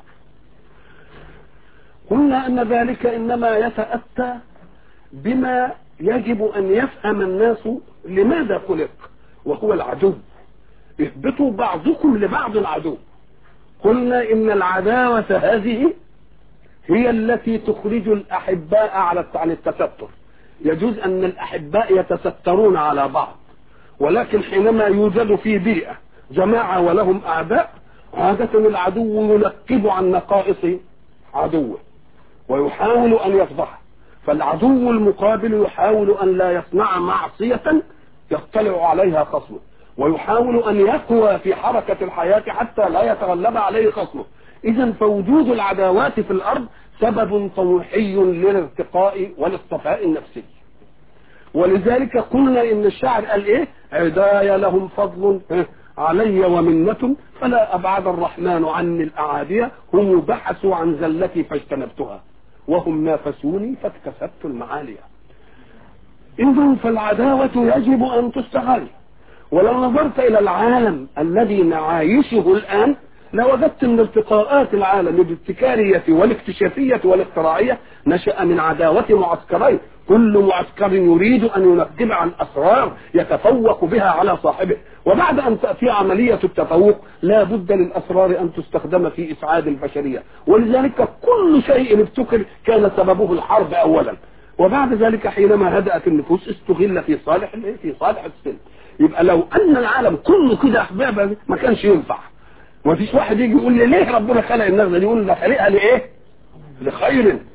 قلنا أن ذلك إنما يتأتى بما يجب أن يفهم الناس لماذا خلق وهو العدو اهبطوا بعضكم لبعض عدو قلنا إن العداوة هذه هي التي تخرج الأحباء على عن التستر يجوز أن الأحباء يتسترون على بعض ولكن حينما يوجد في بيئة جماعة ولهم أعداء عادة العدو ينقب عن نقائص عدوه ويحاول أن يفضحه فالعدو المقابل يحاول أن لا يصنع معصية يطلع عليها خصمه ويحاول أن يقوى في حركة الحياة حتى لا يتغلب عليه خصمه إذا فوجود العداوات في الأرض سبب طموحي للارتقاء والاصطفاء النفسي ولذلك قلنا إن الشاعر قال إيه عدايا لهم فضل علي ومنة فلا أبعد الرحمن عني الأعادية هم بحثوا عن زلتي فاجتنبتها وهم نافسوني فاكتسبت المعالي إذن فالعداوة يجب أن تستغل ولو نظرت إلى العالم الذي نعايشه الآن لوجدت أن ارتقاءات العالم الابتكارية والاكتشافية والاختراعية نشأ من عداوة معسكرين كل معسكر يريد أن ينقب عن أسرار يتفوق بها على صاحبه وبعد أن تأتي عملية التفوق لا بد للأسرار أن تستخدم في إسعاد البشرية ولذلك كل شيء ابتكر كان سببه الحرب أولا وبعد ذلك حينما هدأت النفوس استغل في صالح في صالح السلم يبقى لو أن العالم كله كده أحبابا ما كانش ينفع ما فيش واحد يجي يقول لي ليه ربنا خلق الناس دي يقول ده خلقها لإيه لخير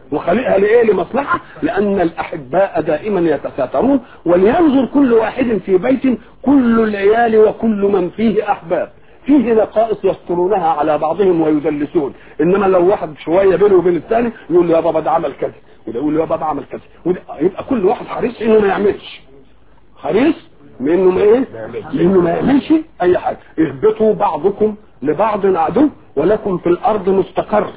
وخلقها لايه لمصلحه لان الاحباء دائما يتساترون ولينظر كل واحد في بيت كل العيال وكل من فيه احباب فيه نقائص يسترونها على بعضهم ويدلسون انما لو واحد شويه بينه وبين الثاني يقول له يا بابا ده عمل كذا وده يقول له يا بابا عمل كذا وده يبقى كل واحد حريص انه ما يعملش حريص من انه ما ايه لانه ما يعملش اي حاجه اهبطوا بعضكم لبعض عدو ولكم في الارض مستقر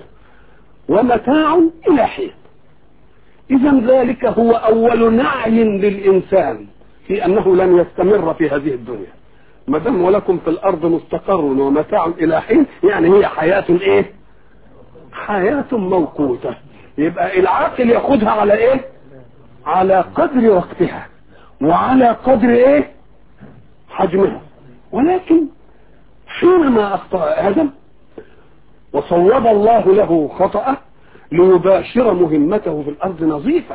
ومتاع الى حين اذا ذلك هو اول نعي للانسان في انه لن يستمر في هذه الدنيا ما دام ولكم في الارض مستقر ومتاع الى حين يعني هي حياه ايه حياه موقوته يبقى العاقل ياخذها على ايه على قدر وقتها وعلى قدر ايه حجمها ولكن حينما اخطا ادم وصوب الله له خطأه ليباشر مهمته في الارض نظيفا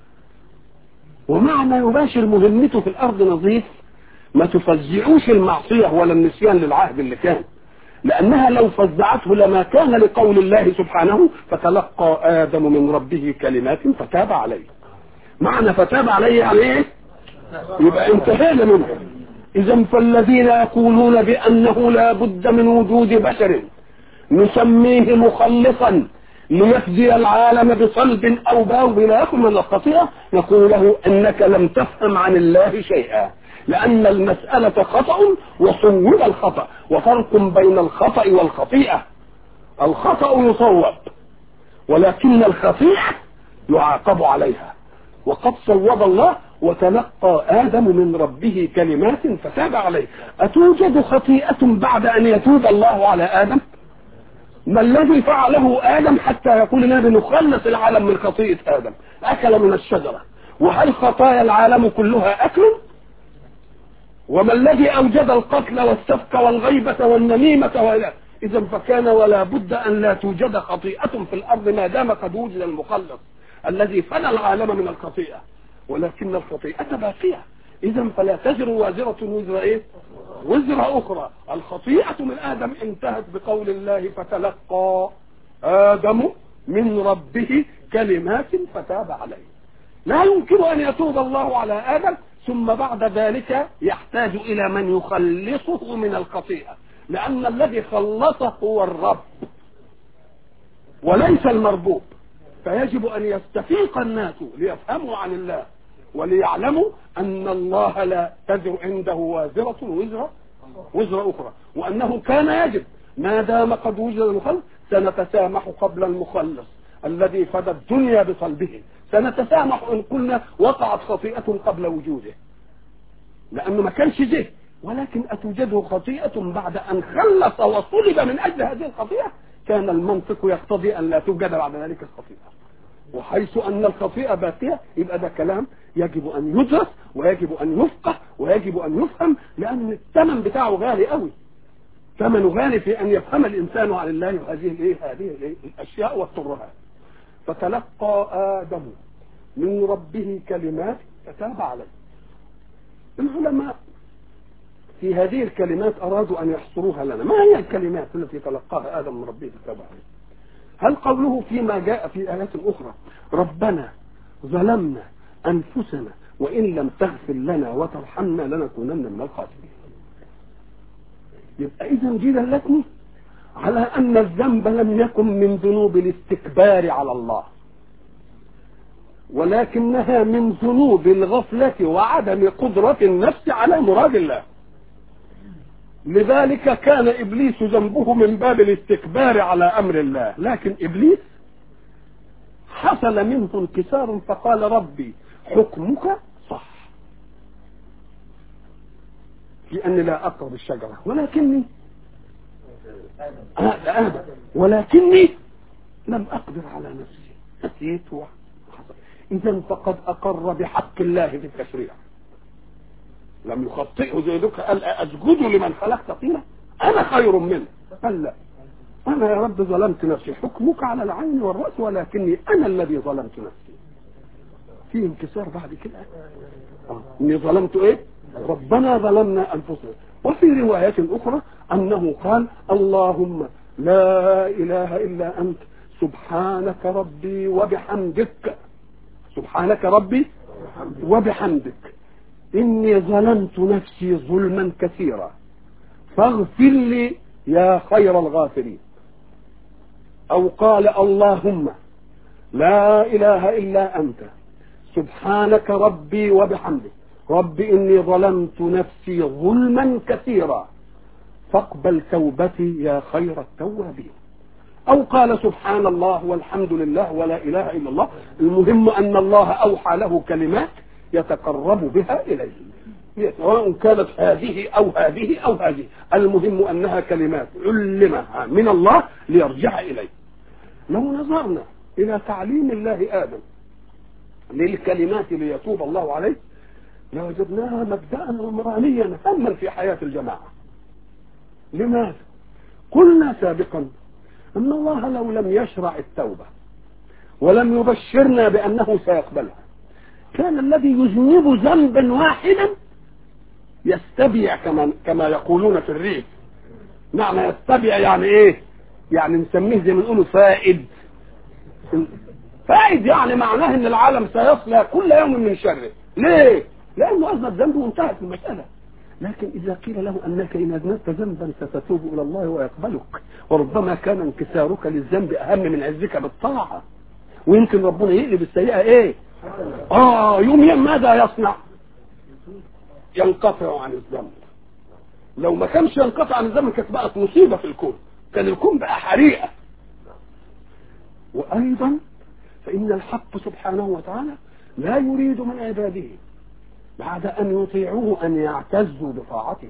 ومعنى يباشر مهمته في الارض نظيف ما تفزعوش المعصية ولا النسيان للعهد اللي كان لأنها لو فزعته لما كان لقول الله سبحانه فتلقى آدم من ربه كلمات فتاب عليه معنى فتاب عليه يعني ايه يبقى انتهينا منه إذا فالذين يقولون بأنه لا بد من وجود بشر نسميه مخلصا ليفدي العالم بصلب أو باو بلا يكن من الخطيئة نقول له إنك لم تفهم عن الله شيئا لأن المسألة خطأ وصوب الخطأ وفرق بين الخطأ والخطيئة الخطأ يصوب ولكن الخطيئة يعاقب عليها وقد صوب الله وتلقى آدم من ربه كلمات فتاب عليه أتوجد خطيئة بعد أن يتوب الله على آدم ما الذي فعله آدم حتى يقول لنا بنخلص العالم من خطيئة آدم أكل من الشجرة وهل خطايا العالم كلها أكل وما الذي أوجد القتل والسفك والغيبة والنميمة ولا إذا فكان ولا بد أن لا توجد خطيئة في الأرض ما دام قد وجد المخلص الذي فنى العالم من الخطيئة ولكن الخطيئة باقية إذا فلا تزر وازرة وزر إيه؟ وزر أخرى الخطيئة من آدم انتهت بقول الله فتلقى آدم من ربه كلمات فتاب عليه لا يمكن أن يتوب الله على آدم ثم بعد ذلك يحتاج إلى من يخلصه من الخطيئة لأن الذي خلصه هو الرب وليس المربوب فيجب أن يستفيق الناس ليفهموا عن الله وليعلموا أن الله لا تزر عنده وازرة وزر وزر أخرى وأنه كان يجب ما دام قد وجد المخلص سنتسامح قبل المخلص الذي فدى الدنيا بصلبه سنتسامح إن قلنا وقعت خطيئة قبل وجوده لأنه ما كانش جه ولكن أتوجده خطيئة بعد أن خلص وصلب من أجل هذه الخطيئة كان المنطق يقتضي أن لا توجد بعد ذلك الخطيئة وحيث أن الخطيئة باقية يبقى ده كلام يجب أن يدرس ويجب أن يفقه ويجب أن يفهم لأن الثمن بتاعه غالي قوي ثمنه غالي في أن يفهم الإنسان عن الله هذه الإيه هذه الإيه الأشياء والترهات فتلقى آدم من ربه كلمات فتاب عليه العلماء في هذه الكلمات أرادوا أن يحصروها لنا ما هي الكلمات التي تلقاها آدم من ربه فتاب عليه هل قوله فيما جاء في آيات أخرى ربنا ظلمنا أنفسنا وإن لم تغفر لنا وترحمنا لنكونن من الخاسرين يبقى إذا دي دلتني على أن الذنب لم يكن من ذنوب الاستكبار على الله ولكنها من ذنوب الغفلة وعدم قدرة النفس على مراد الله لذلك كان إبليس ذنبه من باب الاستكبار على أمر الله لكن إبليس حصل منه انكسار فقال ربي حكمك صح في أني لا أقرب الشجرة ولكني آدم ولكني لم أقدر على نفسي نسيت وحصل إذا فقد أقر بحق الله في التشريع لم يخطئه زي ذلك قال أسجد لمن خلقت طينا أنا خير منه قال لا أنا يا رب ظلمت نفسي حكمك على العين والرأس ولكني أنا الذي ظلمت نفسي في انكسار بعد كده آه. إني ظلمت إيه ربنا ظلمنا أنفسنا وفي رواية أخرى أنه قال اللهم لا إله إلا أنت سبحانك ربي وبحمدك سبحانك ربي وبحمدك إني ظلمت نفسي ظلما كثيرا فاغفر لي يا خير الغافرين أو قال اللهم لا إله إلا أنت سبحانك ربي وبحمدك رب إني ظلمت نفسي ظلما كثيرا فاقبل توبتي يا خير التوابين أو قال سبحان الله والحمد لله ولا إله إلا الله المهم أن الله أوحى له كلمات يتقرب بها إليه سواء كانت هذه أو هذه أو هذه المهم أنها كلمات علمها من الله ليرجع إليه لو نظرنا إلى تعليم الله آدم للكلمات ليتوب الله عليه لوجدناها مبدأ عمرانيا هما في حياة الجماعة لماذا؟ قلنا سابقا أن الله لو لم يشرع التوبة ولم يبشرنا بأنه سيقبلها كان الذي يذنب ذنبا واحدا يستبيع كما كما يقولون في الريف معنى يستبيع يعني ايه؟ يعني نسميه زي ما نقولوا فائد فائد يعني معناه ان العالم سيصلى كل يوم من شره ليه؟ لانه اذنب ذنبه وانتهت المساله لكن إذا قيل له أنك إن أذنبت ذنبا ستتوب إلى الله ويقبلك وربما كان انكسارك للذنب أهم من عزك بالطاعة ويمكن ربنا يقلب السيئة إيه؟ آه يوم ماذا يصنع؟ ينقطع عن الذنب لو ما كانش ينقطع عن الذنب كانت بقت مصيبة في الكون كان الكون بقى حريقة وأيضا فإن الحق سبحانه وتعالى لا يريد من عباده بعد أن يطيعوه أن يعتزوا بطاعته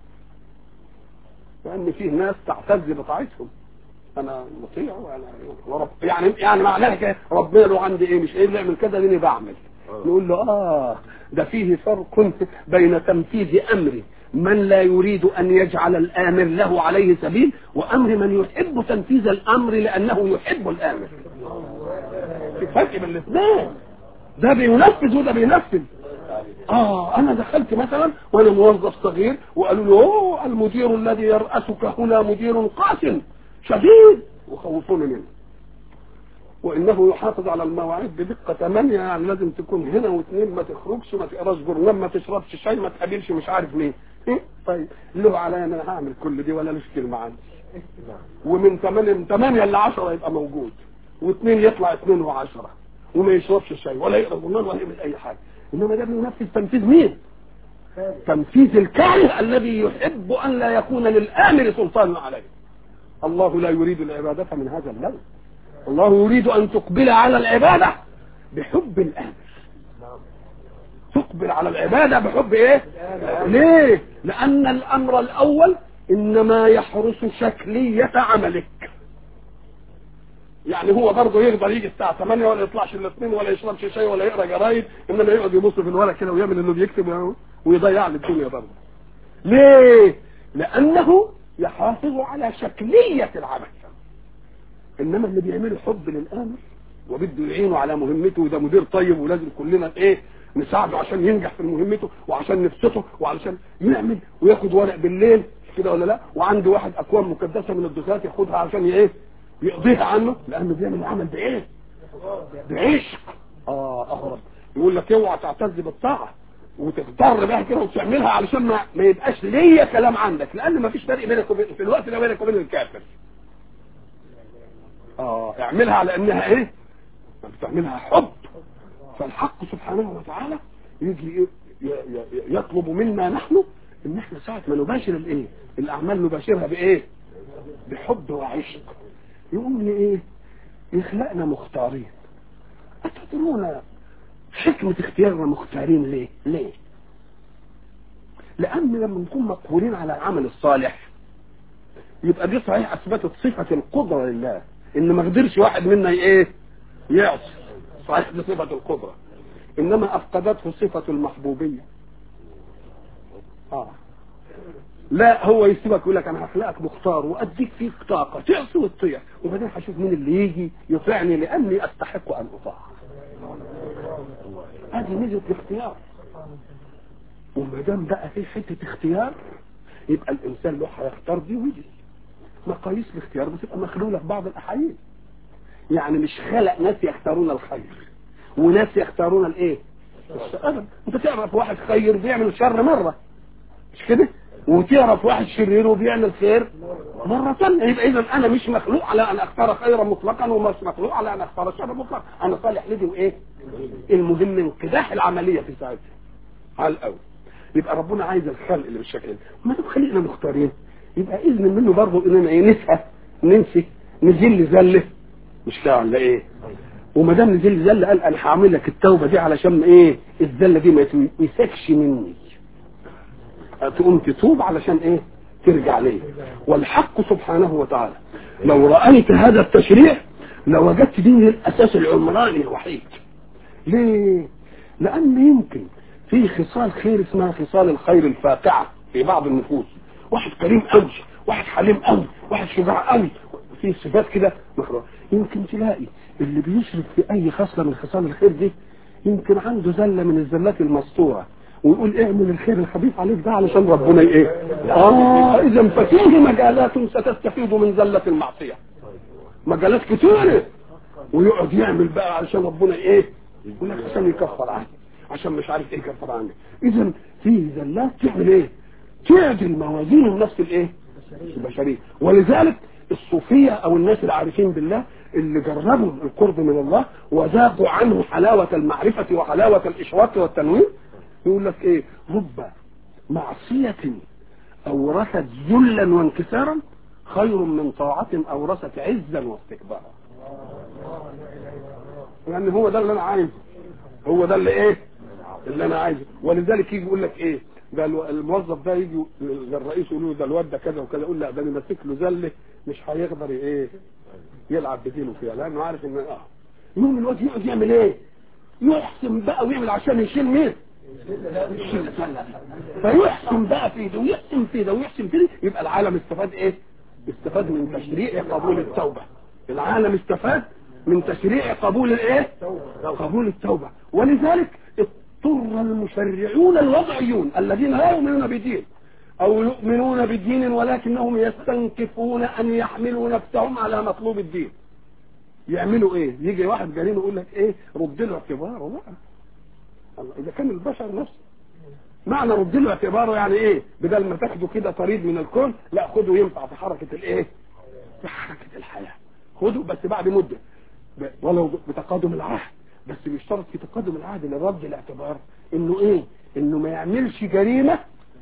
لأن فيه ناس تعتز بطاعتهم أنا مطيع وأنا ورب يعني يعني معناها كده ربنا له عندي إيه مش إيه اللي يعمل كده لاني بعمل نقول له آه ده فيه فرق بين تنفيذ أمري من لا يريد أن يجعل الآمر له عليه سبيل وأمر من يحب تنفيذ الأمر لأنه يحب الآمر في فرق بين الاثنين ده بينفذ وده بينفذ اه انا دخلت مثلا وانا موظف صغير وقالوا له اوه المدير الذي يرأسك هنا مدير قاس شديد وخوفوني منه وانه يحافظ على المواعيد بدقه ثمانية يعني لازم تكون هنا واثنين ما تخرجش ما تقراش جورنال ما تشربش شاي ما تقابلش مش عارف مين إيه؟ طيب له عليا انا هعمل كل دي ولا ليش كلمه عندي ومن 8 من 8 ل 10 يبقى موجود واثنين يطلع اثنين وعشرة وما يشربش شاي ولا يقرا جورنال ولا يعمل اي حاجه انما ده بينفذ تنفيذ مين تنفيذ الكاره الذي يحب ان لا يكون للامر سلطان عليه الله لا يريد العبادة من هذا اللون الله يريد ان تقبل على العبادة بحب الامر تقبل على العبادة بحب ايه ليه لان الامر الاول انما يحرس شكلية عملك يعني هو برضه يقدر يجي الساعة 8 ولا يطلعش الاثنين ولا يشربش شاي ولا يقرا جرايد انما يقعد يبص في الورق كده ويعمل انه بيكتب ويضيع لي الدنيا برضه. ليه؟ لأنه يحافظ على شكلية العمل. انما اللي بيعمله حب للآمر وبده يعينه على مهمته وده مدير طيب ولازم كلنا ايه نساعده عشان ينجح في مهمته وعشان نبسطه وعشان يعمل وياخد ورق بالليل كده ولا لا وعنده واحد اكوام مكدسه من الدخات ياخدها عشان ايه يقضيها عنه لانه بيعمل العمل بايه بعشق اه اهرب يقول لك اوعى تعتز بالطاعه وتضطر بقى كده وتعملها علشان ما, ما يبقاش ليا كلام عندك لان ما فيش فرق بينك وبين في الوقت ده بينك وبين الكافر اه اعملها على انها ايه بتعملها حب فالحق سبحانه وتعالى يجي يطلب منا نحن ان احنا ساعه ما نباشر الايه الاعمال نباشرها بايه بحب وعشق يقوم لي ايه يخلقنا مختارين أتدرون حكمة اختيارنا مختارين ليه ليه لأن لما نكون مقهورين على العمل الصالح يبقى دي صحيح أثبتت صفة القدرة لله إن ما قدرش واحد منا ايه يعصي صحيح دي صفة القدرة إنما أفقدته صفة المحبوبية آه لا هو يسيبك يقول لك انا هخلقك مختار واديك فيك طاقه تعصي وتطيع وبعدين هشوف مين اللي يجي يطيعني لاني استحق ان اطاع هذه ميزه الاختيار وما دام بقى في حته اختيار يبقى الانسان له هيختار دي ودي مقاييس الاختيار بتبقى مخلوله في بعض الاحايين يعني مش خلق ناس يختارون الخير وناس يختارون الايه ابدا انت تعرف واحد خير بيعمل شر مره مش كده وتعرف واحد شرير وبيعمل خير مرة ثانية يبقى إذا أنا مش مخلوق على أن أختار خيرا مطلقا ومش مخلوق على أن أختار شرا مطلقا أنا صالح لدي وإيه المهم انقداح العملية في ساعتها على الأول يبقى ربنا عايز الخلق اللي بالشكل ده ما دام خلقنا مختارين يبقى إذن منه برضه إننا إيه نسهى ننسي نزل زلة مش كده ولا إيه وما دام نزل زلة قال أنا هعمل لك التوبة دي علشان إيه الزلة دي ما يتمسكش مني تقوم تتوب علشان ايه ترجع ليه والحق سبحانه وتعالى لو رأيت هذا التشريع لوجدت دين الاساس العمراني الوحيد ليه لان يمكن في خصال خير اسمها خصال الخير الفاقعة في بعض النفوس واحد كريم قوي واحد حليم قوي واحد شجاع قوي في صفات كده مخرج يمكن تلاقي اللي بيشرك في اي خصلة من خصال الخير دي يمكن عنده زلة من الزلات المسطورة ويقول اعمل الخير الخبيث عليك ده علشان ربنا ايه اه اذا ففيه مجالات ستستفيد من زلة المعصية مجالات كتيرة ويقعد يعمل بقى علشان ربنا ايه يقول لك عشان يكفر عنك عشان مش عارف ايه يكفر عنك اذا في زلات تعمل ايه تعدل موازين النفس الايه البشرية ولذلك الصوفية او الناس العارفين بالله اللي جربوا القرب من الله وذاقوا عنه حلاوة المعرفة وحلاوة الاشراق والتنوير يقول لك ايه رب معصية اورثت ذلا وانكسارا خير من طاعة اورثت عزا واستكبارا يعني هو ده اللي انا عايزه هو ده اللي ايه اللي انا عايزه ولذلك يجي يقول لك ايه ده الموظف ده يجي للرئيس يقول له ده الواد ده كذا وكذا يقول لا ده انا ماسك له زله مش هيقدر ايه يلعب بدينه فيها لانه عارف ان اه يوم الواد يقعد يعمل ايه يحسن بقى ويعمل عشان يشيل مين فيحسن بقى في ده ويحسن في ده ويحسن في ده يبقى العالم استفاد ايه استفاد من تشريع قبول التوبة العالم استفاد من تشريع قبول الايه قبول التوبة ولذلك اضطر المشرعون الوضعيون الذين لا يؤمنون بدين او يؤمنون بدين ولكنهم يستنكفون ان يحملوا نفسهم على مطلوب الدين يعملوا ايه يجي واحد جريم يقول لك ايه رد له اعتباره بقى الله اذا كان البشر نفسه معنى رد له اعتباره يعني ايه بدل ما تاخده كده طريد من الكون لا خده ينفع في حركة الايه في حركة الحياة خده بس بعد مدة ولو بتقادم العهد بس بيشترط في تقادم العهد لرد الاعتبار انه ايه انه ما يعملش جريمة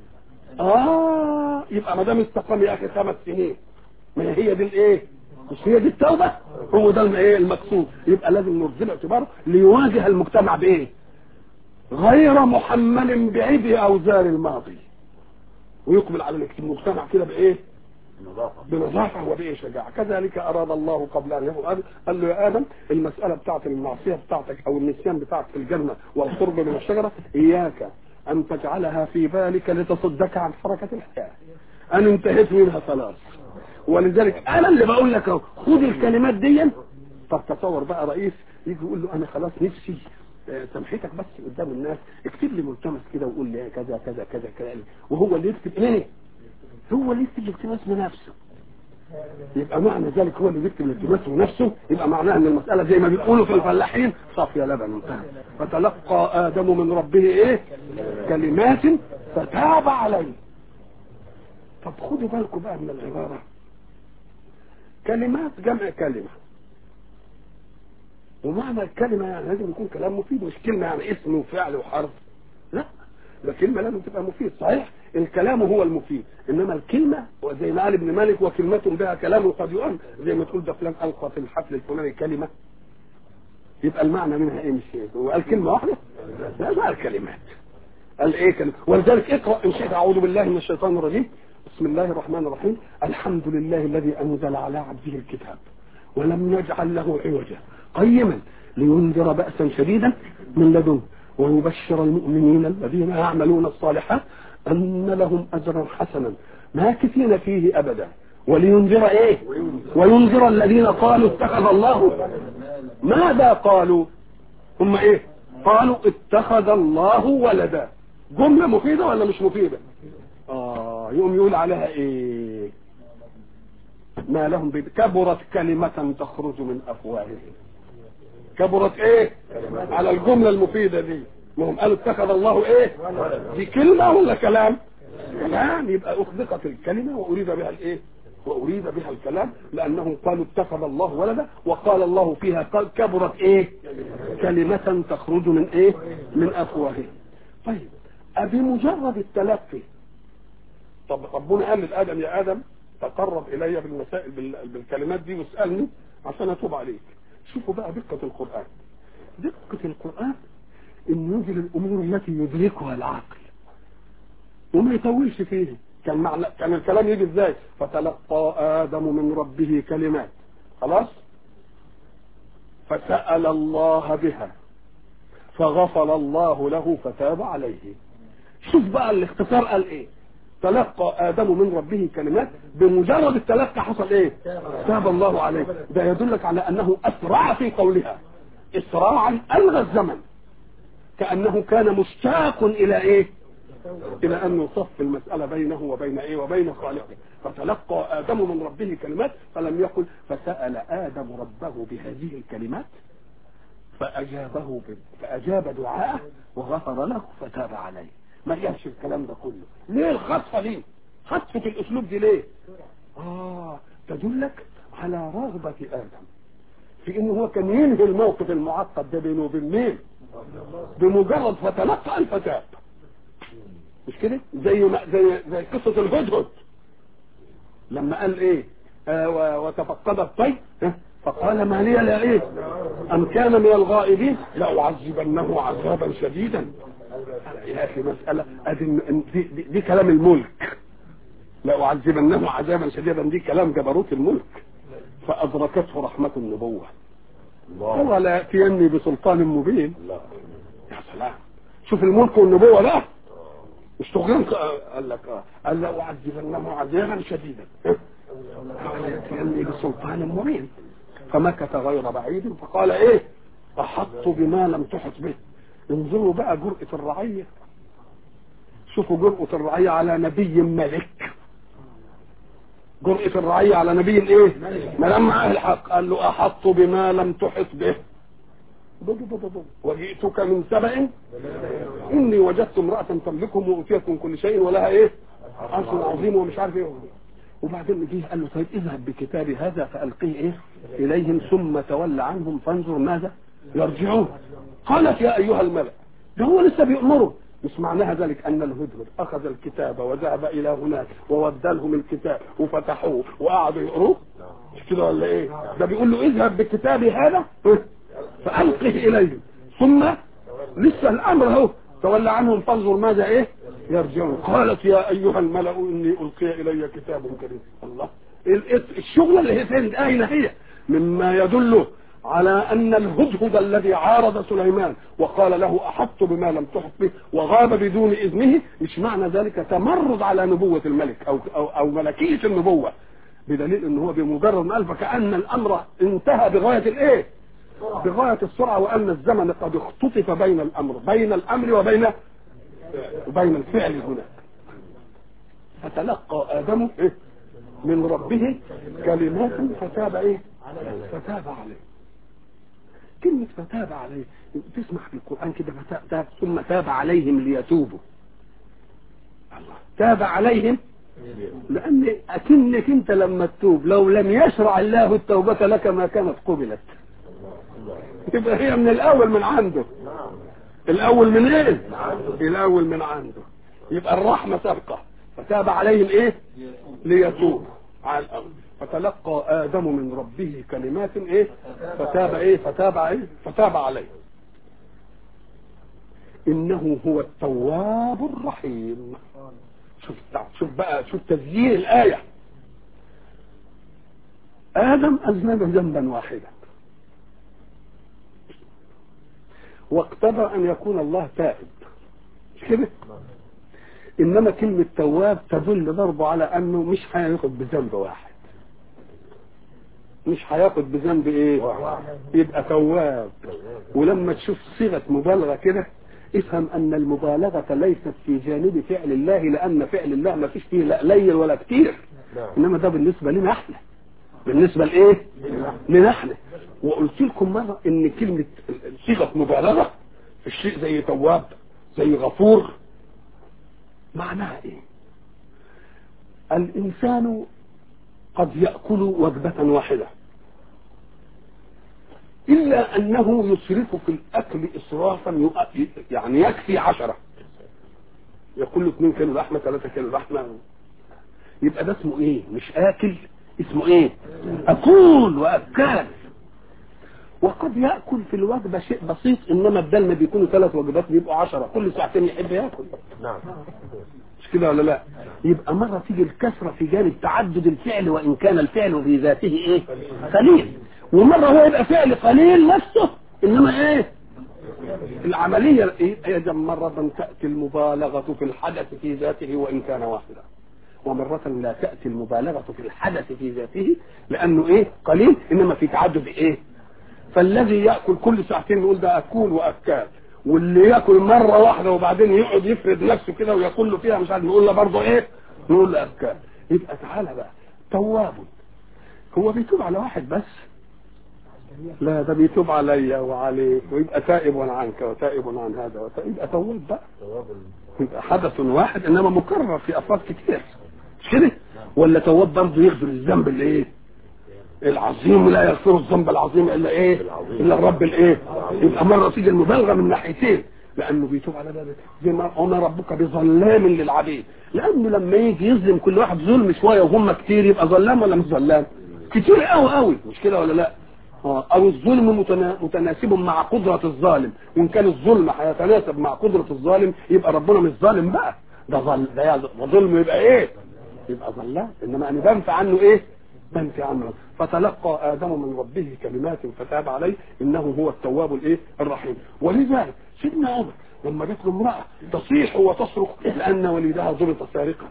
اه يبقى ما دام استقام يا اخي خمس سنين ما هي دي الايه مش هي دي التوبة هو ده الايه المقصود يبقى لازم نرد له اعتباره ليواجه المجتمع بايه غير محمل بعبء اوزار الماضي ويقبل على المجتمع كده بايه بنظافة وبايه شجاعة كذلك اراد الله قبل ان يقول قال له يا ادم المسألة بتاعت المعصية بتاعتك او النسيان بتاعك في الجنة والقرب من الشجرة اياك ان تجعلها في بالك لتصدك عن حركة الحياة انا انتهيت منها خلاص ولذلك انا اللي بقول لك اهو خد الكلمات دي طب تصور بقى رئيس يجي يقول له انا خلاص نفسي سامحتك بس قدام الناس اكتب لي ملتمس كده وقول لي كذا كذا كذا كذا وهو اللي يكتب ايه هو اللي يكتب الالتماس بنفسه يبقى معنى ذلك هو اللي يكتب الالتماس بنفسه يبقى معناها ان المسألة زي ما بيقولوا في الفلاحين صافية لبن انتهى فتلقى ادم من ربه ايه كلمات فتاب عليه طب خدوا بالكم بقى من العبارة كلمات جمع كلمة ومعنى الكلمة يعني لازم يكون كلام مفيد مش كلمة يعني اسم وفعل وحرف لا ده كلمة لازم تبقى مفيد صحيح الكلام هو المفيد انما الكلمة وزي ما قال ابن مالك وكلمة بها كلام قد يؤم زي ما تقول ده فلان القى في الحفل الفلاني كلمة يبقى المعنى منها ايه مش ايه هو قال كلمة واحدة لا ما قال كلمات قال ايه كلمة ولذلك اقرأ ان شئت اعوذ بالله من الشيطان الرجيم بسم الله الرحمن الرحيم الحمد لله الذي انزل على عبده الكتاب ولم يجعل له عوجا قيما لينذر بأسا شديدا من لدنه ويبشر المؤمنين الذين يعملون الصالحات أن لهم أجرا حسنا ماكثين فيه أبدا ولينذر إيه وينذر الذين قالوا اتخذ الله ماذا قالوا هم إيه قالوا اتخذ الله ولدا جملة مفيدة ولا مش مفيدة آه يقوم يقول عليها إيه ما لهم بي... كبرت كلمة تخرج من أفواههم كبرت ايه على الجملة المفيدة دي ما هم قالوا اتخذ الله ايه دي كلمة ولا كلام كلام يبقى اخذقت الكلمة واريد بها الايه واريد بها الكلام لانهم قالوا اتخذ الله ولدا وقال الله فيها قال كبرت ايه كلمة تخرج من ايه من افواههم طيب بمجرد التلقي طب ربنا قال لادم يا ادم تقرب الي بالمسائل بال- بالكلمات دي واسالني عشان اتوب عليك شوفوا بقى دقة القرآن دقة القرآن انه يجي للامور التي يدركها العقل وما يطولش فيه كان معنى كان الكلام يجي ازاي فتلقى ادم من ربه كلمات خلاص فسأل الله بها فغفر الله له فتاب عليه شوف بقى الاختصار قال ايه تلقى ادم من ربه كلمات بمجرد التلقى حصل ايه تاب الله عليه ده يدلك على انه اسرع في قولها اسراعا الغى الزمن كانه كان مشتاق الى ايه الى ان يصف المساله بينه وبين ايه وبين خالقه فتلقى ادم من ربه كلمات فلم يقل فسال ادم ربه بهذه الكلمات فاجابه ب... فاجاب دعاءه وغفر له فتاب عليه ما جابش الكلام ده كله ليه الخطفه دي خطفه الاسلوب دي ليه اه تدلك على رغبه ادم في انه هو كان ينهي الموقف المعقد ده بينه وبين مين بمجرد فتلقى الفتاب مش كده زي ما زي زي قصه الهدهد لما قال ايه آه و- وتفقد الطير ها؟ فقال ما لي لا ايه ام كان من الغائبين لاعذبنه عذابا شديدا يا اخي مساله ادي دي, دي, دي كلام الملك لاعذبنه عذابا شديدا دي كلام جبروت الملك فادركته رحمه النبوه هو لا ياتيني بسلطان مبين يا سلام شوف الملك والنبوه بقى مش تغيان قال لك اه قال لا اعذبنه عذابا شديدا ولا ياتيني بسلطان مبين فمكث غير بعيد فقال ايه احط بما لم تحط به انظروا بقى جرأة الرعية شوفوا جرأة الرعية على نبي ملك جرأة الرعية على نبي ايه ما لما معاه الحق قال له احط بما لم تحط به بو بو بو بو. وجئتك من سبأ اني وجدت امرأة تملكهم وأوتيت من كل شيء ولها ايه عرش عظيم ومش عارف ايه وبعدين جه قال له طيب اذهب بكتابي هذا فألقيه ايه اليهم ثم تولى عنهم فانظر ماذا يرجعون قالت يا ايها الملأ ده هو لسه بيأمره مش معناها ذلك ان الهدهد اخذ الكتاب وذهب الى هناك وودى لهم الكتاب وفتحوه وقعدوا يقروه مش كده ولا ايه ده بيقول له اذهب بكتابي هذا فألقه اليهم ثم لسه الامر اهو تولى عنهم فانظر ماذا ايه يرجعون قالت يا ايها الملأ اني القي الي كتاب كريم الله ال- الشغله اللي هي فين اين هي مما يدل على ان الهدهد الذي عارض سليمان وقال له احط بما لم تحط به وغاب بدون اذنه مش معنى ذلك تمرد على نبوه الملك او او, أو ملكيه النبوه بدليل ان هو بمجرد ما قال فكان الامر انتهى بغايه الايه؟ بغايه السرعه وان الزمن قد اختطف بين الامر بين الامر وبين وبين الفعل هناك فتلقى ادم إيه؟ من ربه كلمات فتاب ايه فتاب عليه كلمة فتاب عليه تسمع في القرآن كده فتاب ثم تاب عليهم ليتوبوا الله تاب عليهم لأن أكنك أنت لما تتوب لو لم يشرع الله التوبة لك ما كانت قبلت يبقى هي من الأول من عنده الأول من إيه؟ الأول من عنده يبقى الرحمة تبقى فتاب عليهم إيه؟ ليتوبوا على الأرض فتلقى آدم من ربه كلمات إيه؟ فتاب إيه؟ فتاب إيه؟ فتاب عليه إنه هو التواب الرحيم شوف شوف بقى شوف تسجيل الآية آدم أذنب ذنبا واحدا واقتضى أن يكون الله تائب مش كده؟ إنما كلمة تواب تدل برضه على أنه مش هياخد بذنب واحد مش هياخد بذنب ايه يبقى تواب ولما تشوف صيغه مبالغه كده افهم ان المبالغه ليست في جانب فعل الله لان فعل الله ما فيش فيه لا قليل ولا كتير انما ده بالنسبه لنا احنا بالنسبة لايه لنحن وقلت لكم مرة ان كلمة صيغة مبالغة في الشيء زي تواب زي غفور معناها ايه الانسان قد يأكل وجبة واحدة إلا أنه يسرف في الأكل إسرافا يعني يكفي عشرة يقول له 2 كيلو لحمة 3 كيلو لحمة يبقى ده اسمه إيه مش آكل اسمه إيه أكول وأكال وقد يأكل في الوجبة شيء بسيط إنما بدل ما بيكونوا ثلاث وجبات بيبقوا عشرة كل ساعتين يحب يأكل نعم مش كده ولا لا يبقى مرة تيجي الكسرة في جانب تعدد الفعل وإن كان الفعل في ذاته إيه قليل ومرة هو يبقى فعل قليل نفسه إنما إيه العملية إيه أيضا مرة تأتي المبالغة في الحدث في ذاته وإن كان واحدا ومرة لا تأتي المبالغة في الحدث في ذاته لأنه إيه قليل إنما في تعدد إيه فالذي يأكل كل ساعتين يقول ده أكول وأكال واللي ياكل مره واحده وبعدين يقعد يفرد نفسه كده ويقول له فيها مش عارف نقول له برضه ايه؟ نقول له افكار يبقى تعالى بقى تواب هو بيتوب على واحد بس لا ده بيتوب عليا وعليك ويبقى تائب عنك وتائب عن هذا وتائب يبقى تواب بقى يبقى حدث واحد انما مكرر في افراد كتير مش كده؟ ولا تواب برضه يغفر الذنب اللي ايه؟ العظيم لا يغفر الذنب العظيم الا ايه الا الرب الايه يبقى مره تيجي المبالغه من ناحيتين لانه بيتوب على ذلك زي ما وما ربك بظلام للعبيد لانه لما يجي يظلم كل واحد ظلم شويه وهم كتير يبقى ظلام ولا مش ظلام كتير قوي قوي مش كده ولا لا آه، او الظلم متنا- متناسب مع قدرة الظالم وان كان الظلم هيتناسب مع قدرة الظالم يبقى ربنا مش ظالم بقى ده ظل ده يا- ده ظلم يبقى ايه يبقى ظلام انما انا بنفع عنه ايه بنفع عنه فتلقى ادم من ربه كلمات فتاب عليه انه هو التواب الايه الرحيم ولذلك سيدنا عمر لما جت له امراه تصيح وتصرخ لان وليدها ضرب سارقا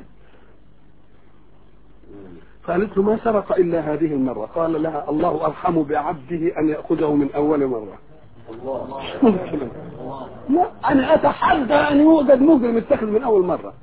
قالت له ما سرق الا هذه المره قال لها الله ارحم بعبده ان ياخذه من اول مره لا انا اتحدى ان يوجد مجرم يتخذ من اول مره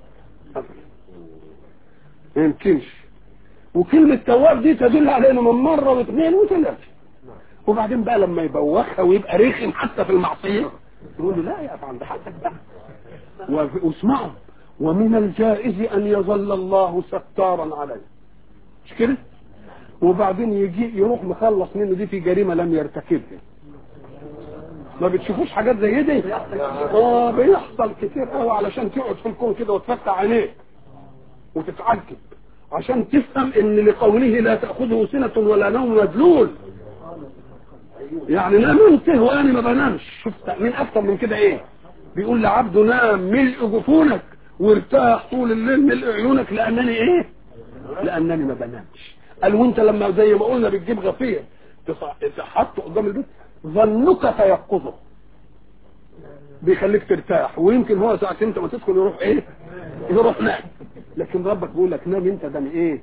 ما يمكنش وكلمة تواب دي تدل على انه من مرة واثنين وثلاثة وبعدين بقى لما يبوخها ويبقى رخم حتى في المعصية يقول له لا يا أخي عند حدك بقى وف- واسمعوا ومن الجائز ان يظل الله ستارا عليه مش كده وبعدين يجي يروح مخلص منه دي في جريمة لم يرتكبها ما بتشوفوش حاجات زي دي اه بيحصل كتير قوي علشان تقعد في الكون كده وتفتح عينيك وتتعجب عشان تفهم ان لقوله لا تاخذه سنه ولا نوم مدلول يعني لا ننته وانا ما بنامش شفت من اكتر من كده ايه بيقول لعبده نام ملء جفونك وارتاح طول الليل ملء عيونك لانني ايه لانني ما بنامش قال وانت لما زي ما قلنا بتجيب غفير تص- تحطه قدام البيت ظنك تيقظه بيخليك ترتاح ويمكن هو ساعة انت ما تدخل يروح ايه يروح نام لكن ربك بيقول لك نام انت ده ايه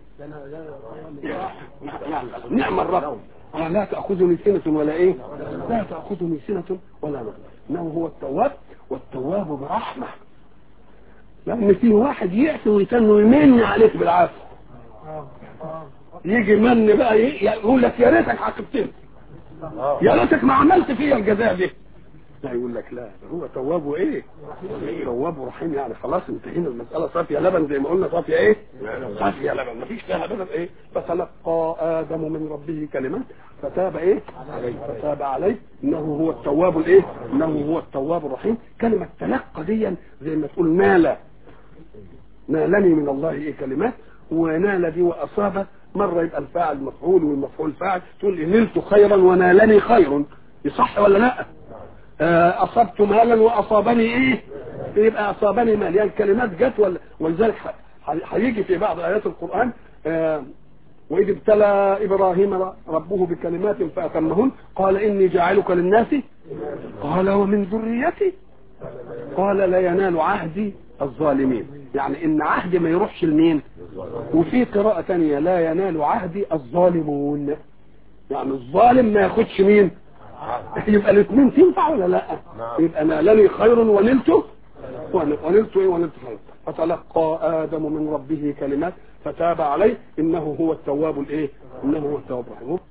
نعم الرب أنا لا تأخذني سنة ولا ايه لا تأخذني سنة ولا نوم انه هو التواب والتواب برحمة لان في واحد يأتي ويتن ويمن عليك بالعافية يجي من بقى ي- يقول لك يا ريتك عاقبتني يا ريتك ما عملت فيا الجزاء دي لا يقول لك لا ده هو تواب وايه تواب ورحيم يعني خلاص انتهينا المساله صافيه لبن زي ما قلنا صافيه ايه صافيه لبن مفيش فيها لبن ايه فتلقى ادم من ربه كلمات فتاب ايه عليه فتاب عليه انه هو التواب الايه انه هو التواب الرحيم كلمه تلقى دي زي ما تقول نال نالني من الله ايه كلمات ونال دي واصاب مره يبقى الفاعل مفعول والمفعول فاعل تقول إيه نلت خيرا ونالني خير يصح ولا لا آه، اصبت مالا واصابني ايه يبقى اصابني مال يعني الكلمات جت ولا ولذلك ح- ح- هيجي في بعض ايات القران آه، واذ ابتلى ابراهيم ربه بكلمات فاتمهن قال اني جاعلك للناس قال ومن ذريتي قال لا ينال عهدي الظالمين يعني ان عهدي ما يروحش لمين وفي قراءة تانية لا ينال عهدي الظالمون يعني الظالم ما ياخدش مين يبقى الاثنين تنفع ولا لا نعم. يبقى نالني خير ونلت ونلت ايه ونلت خير فتلقى ادم من ربه كلمات فتاب عليه انه هو التواب الايه انه هو التواب الرحيم